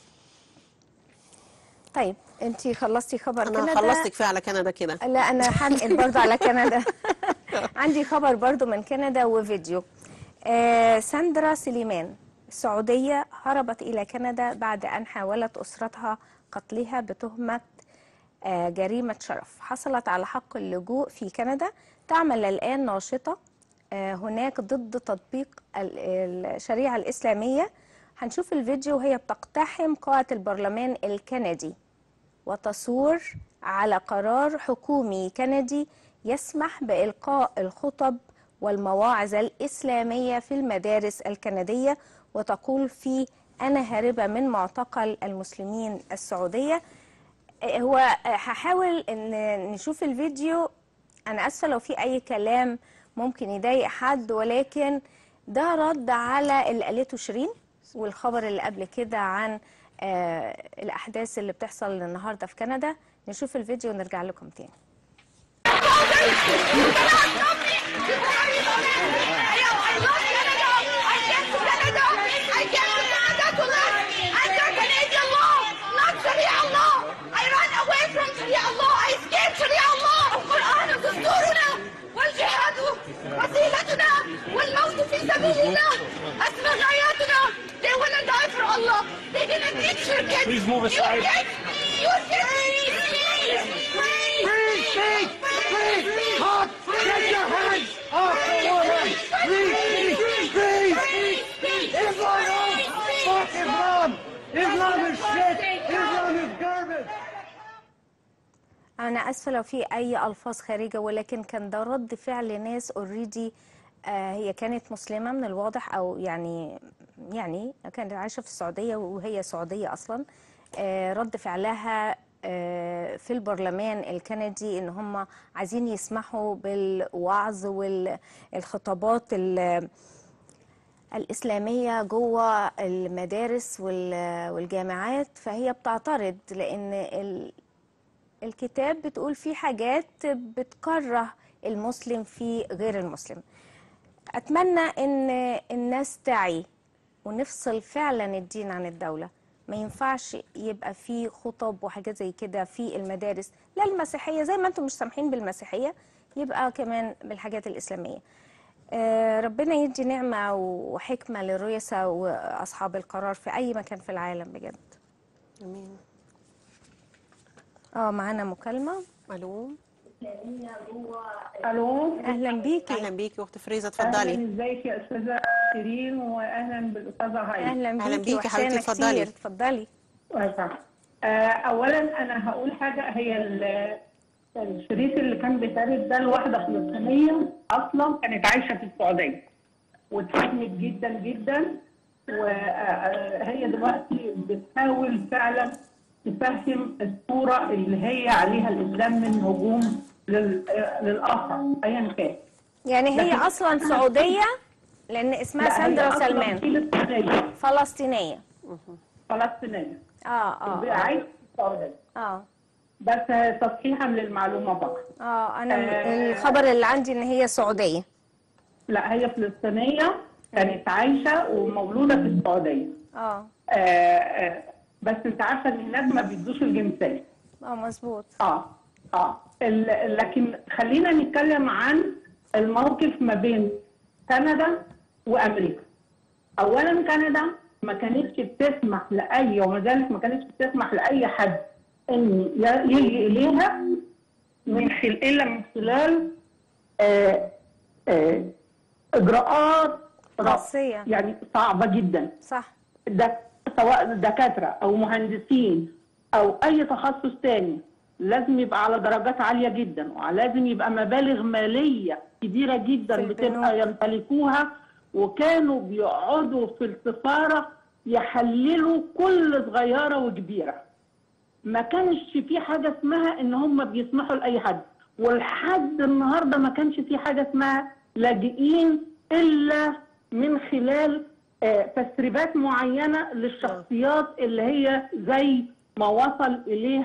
طيب انت خلصتي خبر انا كندا خلصت كفايه على كندا كده لا انا هنقل برضو على كندا عندي خبر برضو من كندا وفيديو آه ساندرا سليمان السعودية هربت إلى كندا بعد أن حاولت أسرتها قتلها بتهمة آه جريمة شرف حصلت على حق اللجوء في كندا تعمل الآن ناشطة آه هناك ضد تطبيق ال- الشريعة الإسلامية هنشوف الفيديو وهي بتقتحم قاعة البرلمان الكندي وتصور على قرار حكومي كندي يسمح بإلقاء الخطب والمواعظ الإسلامية في المدارس الكندية وتقول فيه أنا هاربة من معتقل المسلمين السعودية آه، هو آه، هحاول ان نشوف الفيديو انا اسفه لو في اي كلام ممكن يضايق حد ولكن ده رد على اللي قالته شيرين والخبر اللي قبل كده عن آه الاحداث اللي بتحصل النهارده في كندا نشوف الفيديو ونرجع لكم تاني وسيلتنا والموت في سبيل الله أسمى غاياتنا They wanna die for Allah They're gonna get your kids Please move aside. Your kids Your kids Please Freeze! Freeze! Freeze! Talk! Get your hands off the woman! Freeze! Freeze! Islam! Fuck Islam! Islam is shit! Islam is garbage! انا اسفه لو في اي الفاظ خارجه ولكن كان ده رد فعل ناس اوريدي هي كانت مسلمه من الواضح او يعني يعني كانت عايشه في السعوديه وهي سعوديه اصلا آه، رد فعلها آه، في البرلمان الكندي ان هم عايزين يسمحوا بالوعظ والخطابات ال- الإسلامية جوه المدارس وال- والجامعات فهي بتعترض لأن ال- الكتاب بتقول فيه حاجات بتكره المسلم في غير المسلم أتمنى إن الناس تعي ونفصل فعلا الدين عن الدولة ما ينفعش يبقى فيه خطب وحاجات زي كده في المدارس لا المسيحية زي ما انتم مش سامحين بالمسيحية يبقى كمان بالحاجات الإسلامية آه، ربنا يدي نعمة وحكمة للرؤساء وأصحاب القرار في أي مكان في العالم بجد امين اه معانا مكالمة الو الو اهلا بيكي اهلا بيكي اخت فريزه اهلا اتفضلي ازيك يا استاذه شيرين واهلا بالاستاذه هاي اهلا أهلا بيكي بيكي حبيبتي، وحشانا اتفضلي. كتير اتفضلي آه، اولا انا هقول حاجه هي ال- الشريط اللي كان بيتعرض ده لواحده فلسطينيه اصلا كانت عايشه في السعوديه واتفهمت جدا جدا وهي دلوقتي بتحاول فعلا تفهم الصوره اللي هي عليها الاسلام من هجوم لل- آه، للاخر ايا كان يعني هي لكن- اصلا سعوديه لان اسمها لا، هي ساندرا أصلاً سلمان فلسطينية. فلسطينيه فلسطينيه اه اه عايشه في السعوديه اه بس تصحيحا للمعلومه فقط اه انا آه. الخبر اللي عندي ان هي سعوديه لا هي فلسطينيه كانت عايشه ومولوده في السعوديه اه آه آه بس انت عارفه ان هناك ما بيدوش الجنسيه اه مظبوط اه اه ال- لكن خلينا نتكلم عن الموقف ما بين كندا وامريكا اولا كندا ما كانتش بتسمح لاي وما زالت ما كانتش بتسمح لاي حد ان ي- يجي اليها من خل... الا من خلال آه آه اجراءات خاصية. يعني صعبه جدا صح ده سواء دكاتره او مهندسين او اي تخصص تاني لازم يبقى على درجات عاليه جدا ولازم يبقى مبالغ ماليه كبيره جدا في البنوك. بتبقى يمتلكوها وكانوا بيقعدوا في السفاره يحللوا كل صغيره وكبيره ما كانش في حاجه اسمها ان هم بيسمحوا لاي حد ولحد النهارده ما كانش في حاجه اسمها لاجئين الا من خلال آه، تسريبات معينه للشخصيات اللي هي زي ما وصل اليها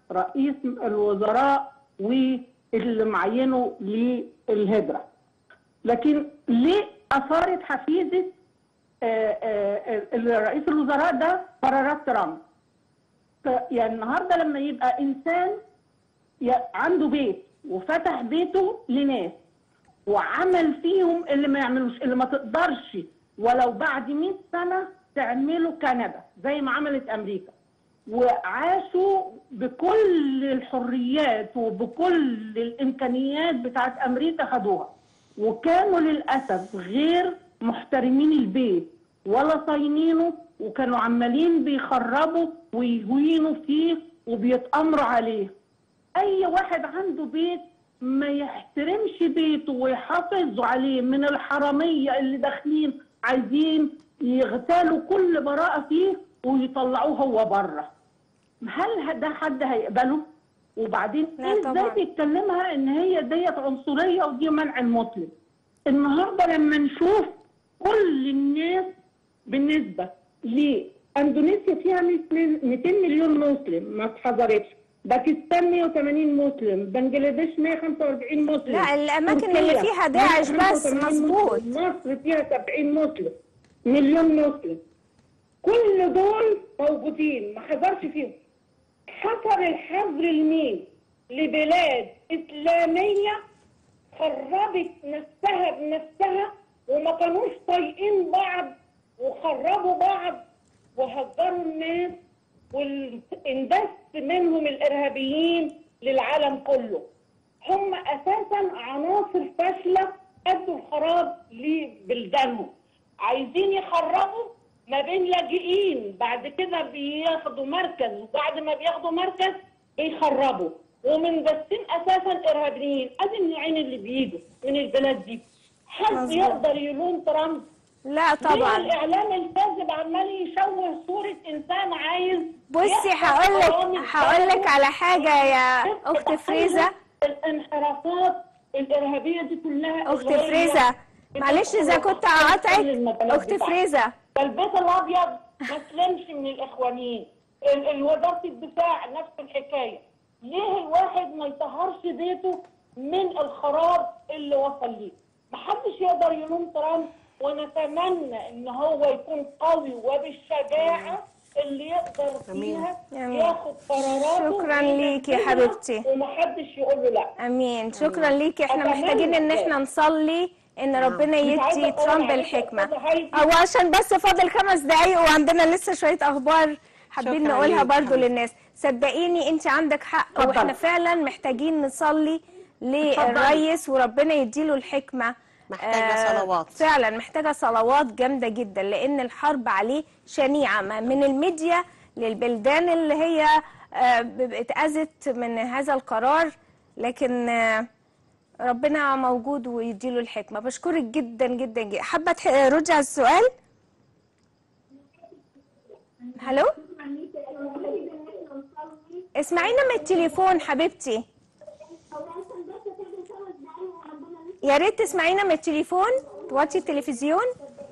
رئيس الوزراء واللي معينه للهجرة لكن ليه أثارت حفيظة آه، آه، آه، رئيس الوزراء ده قرارات ترامب ف- يعني النهارده لما يبقى انسان ي- عنده بيت وفتح بيته لناس وعمل فيهم اللي ما يعملوش اللي ما تقدرش ولو بعد 100 سنه تعمله كندا زي ما عملت امريكا وعاشوا بكل الحريات وبكل الامكانيات بتاعت امريكا خدوها وكانوا للاسف غير محترمين البيت ولا صاينينه وكانوا عمالين بيخربوا ويهينوا فيه وبيتامروا عليه اي واحد عنده بيت ما يحترمش بيته ويحافظ عليه من الحراميه اللي داخلين عايزين يغتالوا كل براءه فيه ويطلعوه هو بره هل ده حد هيقبله وبعدين لا ازاي طبعاً. بيتكلمها ان هي ديت عنصريه ودي منع المسلم النهارده لما نشوف كل الناس بالنسبه لاندونيسيا فيها 200 مليون مسلم ما اتحضرتش باكستان 180 مسلم بنجلاديش 145 مسلم لا، الأماكن اللي تركيا فيها داعش بس 185 مظبوط. مسلم. مصر فيها 70 مسلم مليون مسلم كل دول موجودين ما حضرش فيهم حصل الحظر المين لبلاد إسلامية خربت نفسها بنفسها وما كانوش طايقين بعض وخربوا بعض وهجروا الناس واندس منهم الإرهابيين للعالم كله هم أساسا عناصر فاشلة أدوا الخراب لبلدانهم عايزين يخربوا ما بين لاجئين بعد كده بياخدوا مركز وبعد ما بياخدوا مركز بيخربوا ومندسين اساسا ارهابيين ادي النوعين اللي بيجوا من البلاد دي حد مظبوط. يقدر يلوم ترامب لا ليه طبعا الاعلام الكاذب عمال يشوه صوره انسان عايز بصي يحصل هقول لك برامج هقول لك كذب على حاجه يا تبقى اخت فريزه الانحرافات الارهابيه دي كلها اخت اللي هي فريزه معلش اذا كنت قاطعك المبالغ اخت بتاعتها. فريزه فالبيت الابيض ما سلمش من الاخوانيين ال- ال- وزاره الدفاع نفس الحكايه ليه الواحد ما يطهرش بيته من الخراب اللي وصل ليه محدش يقدر يلوم ترامب ونتمنى ان هو يكون قوي وبالشجاعه اللي يقدر فيها آمين. ياخد قراراته شكراً ليكي يا وينفذها حبيبتي. ومحدش يقول له لا امين شكرا ليكي احنا أتمنى محتاجين ان ذلك. احنا نصلي ان ربنا مش عايزة يدي أقول ترامب عليك الحكمه أستاذة هايدي. او عشان بس فاضل خمس دقايق وعندنا لسه شويه اخبار حابين شكراً نقولها ليك برضو حبيبتي. للناس صدقيني انت عندك حق اتفضل. واحنا فعلا محتاجين نصلي للرئيس وربنا يديله الحكمه محتاجة صلوات. فعلا محتاجه صلوات جامده جدا لان الحرب عليه شنيعه ما- من الميديا للبلدان اللي هي آه، ب- اتأذت من هذا القرار لكن آه، ربنا موجود ويديله الحكمة بشكرك جدا جدا جدا حابة تح- ردي على السؤال هلو اسمعينا من التليفون حبيبتي يا ريت تسمعينا من التليفون توطي التلفزيون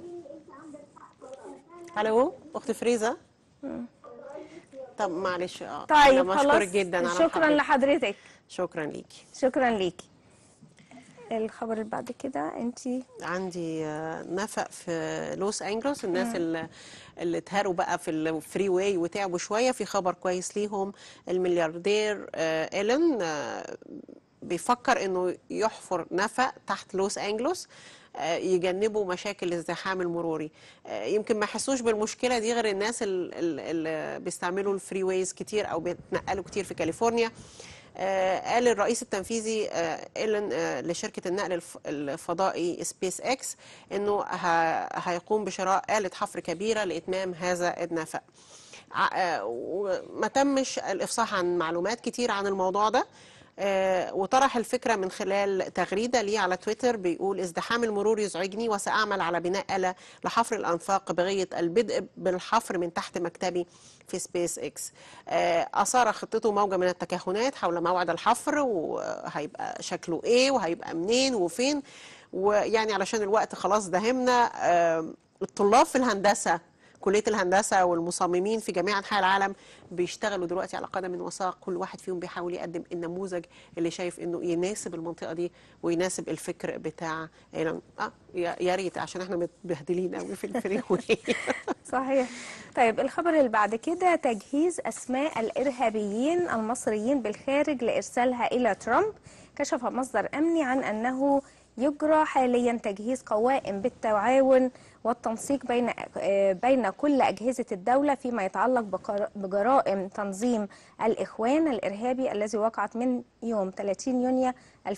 الو اخت فريزه طب معلش اه طيب أنا خلاص بشكرك جدا على شكرا محبتك. لحضرتك شكرا ليكي شكرا ليكي الخبر اللي بعد كده انت عندي آه، نفق في لوس انجلوس الناس اللي اللي اتهروا بقى في الفري واي وتعبوا شويه في خبر كويس ليهم الملياردير آه، ايلون آه، بيفكر انه يحفر نفق تحت لوس انجلوس آه، يجنبوا مشاكل الازدحام المروري آه، يمكن ما يحسوش بالمشكله دي غير الناس ال- ال- اللي بيستعملوا الفري وايز كتير او بيتنقلوا كتير في كاليفورنيا آه، قال الرئيس التنفيذي آه، ايلون آه، لشركه النقل الف- الفضائي سبيس اكس انه ه- هيقوم بشراء آلة حفر كبيره لاتمام هذا النفق ع- آه، وما تمش الافصاح عن معلومات كتير عن الموضوع ده آه، وطرح الفكرة من خلال تغريدة ليه على تويتر بيقول ازدحام المرور يزعجني وسأعمل على بناء آلة لحفر الأنفاق بغية البدء بالحفر من تحت مكتبي في سبيس اكس آه، أثار خطته موجة من التكهنات حول موعد الحفر وهيبقى شكله ايه وهيبقى منين وفين ويعني علشان الوقت خلاص داهمنا آه، الطلاب في الهندسة كليه الهندسه والمصممين في جميع انحاء العالم بيشتغلوا دلوقتي على قدم وساق كل واحد فيهم بيحاول يقدم النموذج اللي شايف انه يناسب المنطقه دي ويناسب الفكر بتاع ايلون اه يا يا ريت عشان احنا متبهدلين قوي في الفري واي صحيح طيب الخبر اللي بعد كده تجهيز أسماء الإرهابيين المصريين بالخارج لإرسالها إلى ترامب كشف مصدر أمني عن أنه يجرى حاليا تجهيز قوائم بالتعاون والتنسيق بين آه، بين كل أجهزة الدولة فيما يتعلق بقر- بجرائم تنظيم الإخوان الإرهابي الذي وقعت من يوم 30 يونيو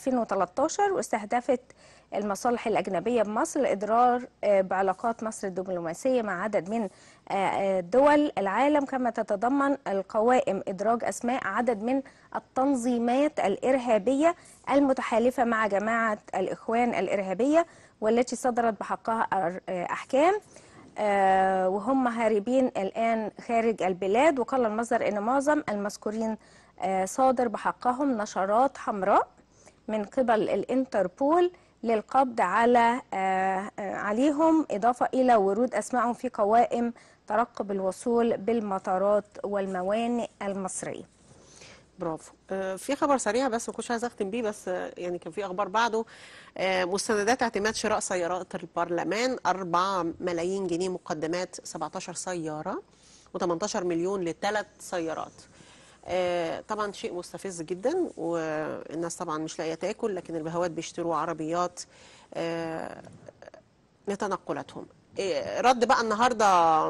2013 واستهدفت المصالح الأجنبية بمصر لإضرار آه، بعلاقات مصر الدبلوماسية مع عدد من آه، آه، دول العالم كما تتضمن القوائم إدراج أسماء عدد من التنظيمات الإرهابية المتحالفة مع جماعة الإخوان الإرهابية والتي صدرت بحقها أر- آه، أحكام آه، وهم هاربين الآن خارج البلاد وقال المصدر أن معظم المذكورين آه، صادر بحقهم نشرات حمراء من قبل الانتربول للقبض على آه، آه، عليهم إضافة إلى ورود أسمائهم في قوائم ترقب الوصول بالمطارات والموانئ المصرية برافو آه، في خبر سريع بس ما كنتش عايزه اختم بيه بس آه، يعني كان في اخبار بعده آه، مستندات اعتماد شراء سيارات البرلمان 4 ملايين جنيه مقدمات 17 سياره و18 مليون لثلاث سيارات آه، طبعا شيء مستفز جدا والناس طبعا مش لاقيه تاكل لكن البهوات بيشتروا عربيات آه، لتنقلاتهم إيه، رد بقى النهارده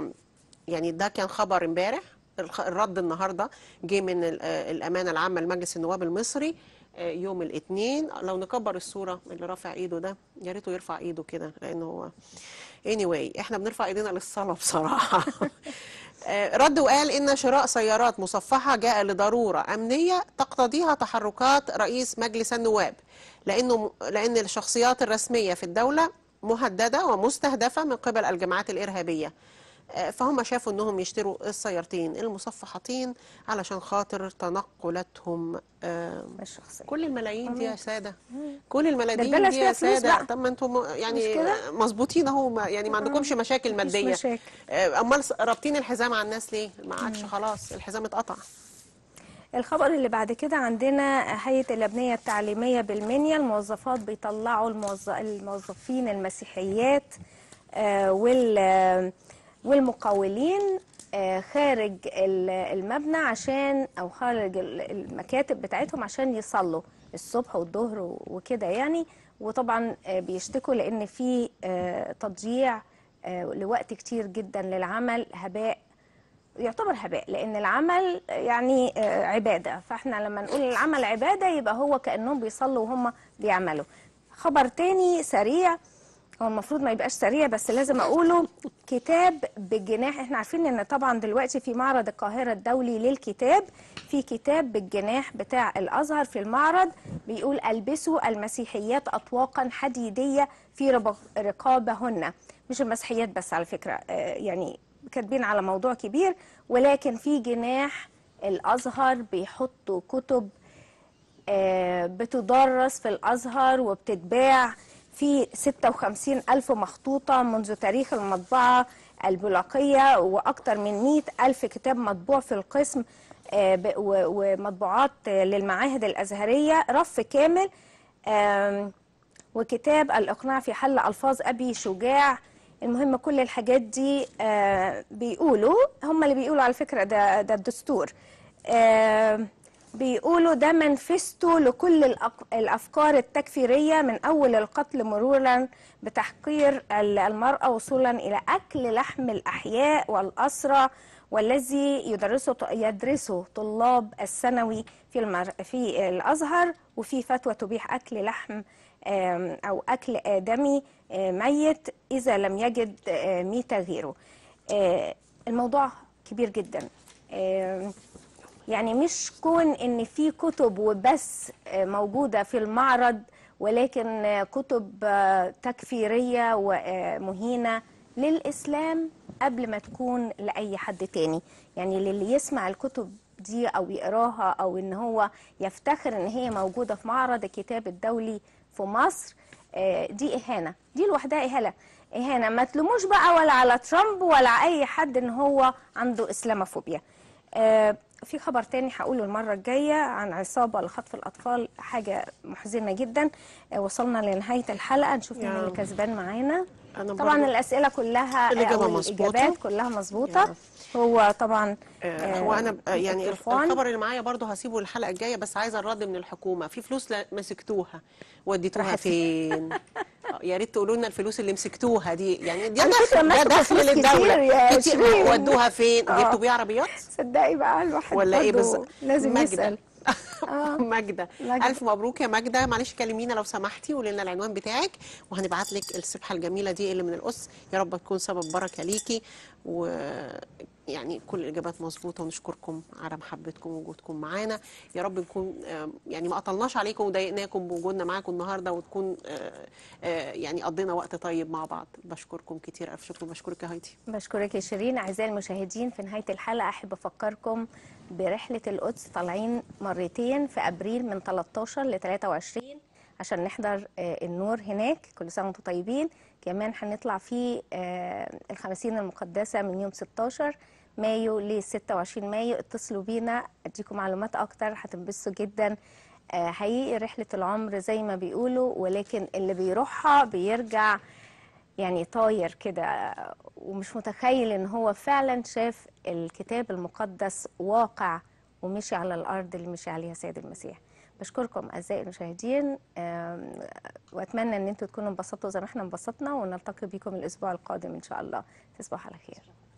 يعني ده كان خبر امبارح الخ- الرد النهارده جه من ال- آه، الامانه العامه لمجلس النواب المصري آه، يوم الاثنين لو نكبر الصوره اللي رافع ايده ده يا ريته يرفع ايده كده لانه هو anyway احنا بنرفع ايدينا للصلاه بصراحه آه، رد وقال ان شراء سيارات مصفحه جاء لضروره امنيه تقتضيها تحركات رئيس مجلس النواب لانه لان الشخصيات الرسميه في الدوله مهدده ومستهدفه من قبل الجماعات الارهابيه آه، فهم شافوا انهم يشتروا السيارتين المصفحتين علشان خاطر تنقلاتهم آه، الشخصيه كل الملايين دي يا مم. ساده مم. كل ده الملايين البلد دي فيها يا فلوس ساده بقى. طب ما انتم مش يعني كده؟ مظبوطين اهو ما- يعني ما عندكمش مشاكل مفيش ماديه مشاكل. آه، امال س- رابطين الحزام على الناس ليه ما عادش خلاص الحزام اتقطع الخبر اللي بعد كده عندنا هيئة الأبنية التعليمية بالمنيا الموظفات بيطلعوا الموظ- الموظفين المسيحيات آه، وال آه، والمقاولين آه، خارج ال- المبنى عشان أو خارج ال- المكاتب بتاعتهم عشان يصلوا الصبح والظهر و- وكده يعني وطبعا آه، بيشتكوا لأن في آه، تضييع آه، لوقت كتير جدا للعمل هباء يعتبر هباء لان العمل يعني آه، عباده فاحنا لما نقول العمل عباده يبقى هو كانهم بيصلوا وهم بيعملوا خبر تاني سريع هو المفروض ما يبقاش سريع بس لازم اقوله كتاب بالجناح احنا عارفين ان طبعا دلوقتي في معرض القاهره الدولي للكتاب في كتاب بالجناح بتاع الازهر في المعرض بيقول البسوا المسيحيات اطواقا حديديه في رب- رقابهن مش المسيحيات بس على فكره آه، يعني كاتبين على موضوع كبير ولكن في جناح الازهر بيحطوا كتب آه، بتدرس في الأزهر وبتتباع في 56 ألف مخطوطة منذ تاريخ المطبعة البلاقية وأكثر من 100 ألف كتاب مطبوع في القسم آه، ب- و- ومطبوعات آه، للمعاهد الأزهرية رف كامل آم، وكتاب الإقناع في حل ألفاظ أبي شجاع المهم كل الحاجات دي آه، بيقولوا هم اللي بيقولوا على فكرة ده ده الدستور آه، بيقولوا ده منفستو لكل الأق- الأفكار التكفيرية من أول القتل مرورا بتحقير ال- المرأة وصولا إلى أكل لحم الأحياء والأسرى والذي يدرسه يدرسه طلاب الثانوي في المر في الأزهر وفي فتوى تبيح أكل لحم آم، أو أكل آدمي آه، ميت إذا لم يجد آه، ميتة غيره آه، الموضوع كبير جدا آم، يعني مش كون ان في كتب وبس آه، موجوده في المعرض ولكن آه، كتب آه، تكفيريه ومهينه للاسلام قبل ما تكون لاي حد تاني يعني للي يسمع الكتب دي او يقراها او ان هو يفتخر ان هي موجوده في معرض الكتاب الدولي في مصر آه، دي اهانه دي لوحدها اهانه اهانه ما تلوموش بقى ولا على ترامب ولا اي حد ان هو عنده اسلاموفوبيا آه، في خبر تاني هقوله المره الجايه عن عصابه لخطف الاطفال حاجه محزنه جدا آه، وصلنا لنهايه الحلقه نشوف مين يا. اللي كسبان معانا أنا طبعا برضو- الاسئله كلها الإجابة أو مظبوطة. الاجابات كلها مظبوطه هو طبعا آه، هو انا آه، يعني ميكروفون. الخبر اللي معايا برضه هسيبه الحلقه الجايه بس عايزه الرد من الحكومه في فلوس لا- مسكتوها وديتوها راحت فين آه، يا ريت تقولوا لنا الفلوس اللي مسكتوها دي يعني دي على فكرة دخل ده مسكوا دخل فلوس للدوله كتير يا كتير شيرين. ودوها فين آه. جبتوا بيه عربيات صدقي بقى الواحد ولا ايه برضو بالظبط لازم ماجدة. يسال ماجدة ماجدة. ألف مبروك يا ماجدة معلش كلمينا لو سمحتي وقولي لنا العنوان بتاعك وهنبعت لك السبحة الجميلة دي اللي من القص يا رب تكون سبب بركة ليكي ويعني كل الإجابات مظبوطة ونشكركم على محبتكم ووجودكم معانا يا رب نكون آه، يعني ما قطلناش عليكم وضايقناكم بوجودنا معاكم النهاردة وتكون آه، آه، يعني قضينا وقت طيب مع بعض بشكركم كتير ألف شكر بشكرك يا هايدي بشكرك يا شيرين اعزائي المشاهدين في نهايه الحلقه احب افكركم برحله القدس طالعين مرتين في ابريل من 13 ل 23 عشان نحضر آه، النور هناك كل سنه وانتم طيبين كمان هنطلع في آه، الخمسين المقدسه من يوم 16 مايو ل 26 مايو اتصلوا بينا اديكم معلومات اكتر هتنبسطوا جدا آه، حقيقي رحله العمر زي ما بيقولوا ولكن اللي بيروحها بيرجع يعني طاير كده ومش متخيل ان هو فعلا شاف الكتاب المقدس واقع ومشي على الارض اللي مشي عليها سيد المسيح بشكركم اعزائي المشاهدين آم، واتمنى ان انتوا تكونوا انبسطتوا زي ما احنا انبسطنا ونلتقي بكم الاسبوع القادم ان شاء الله تصبحوا على خير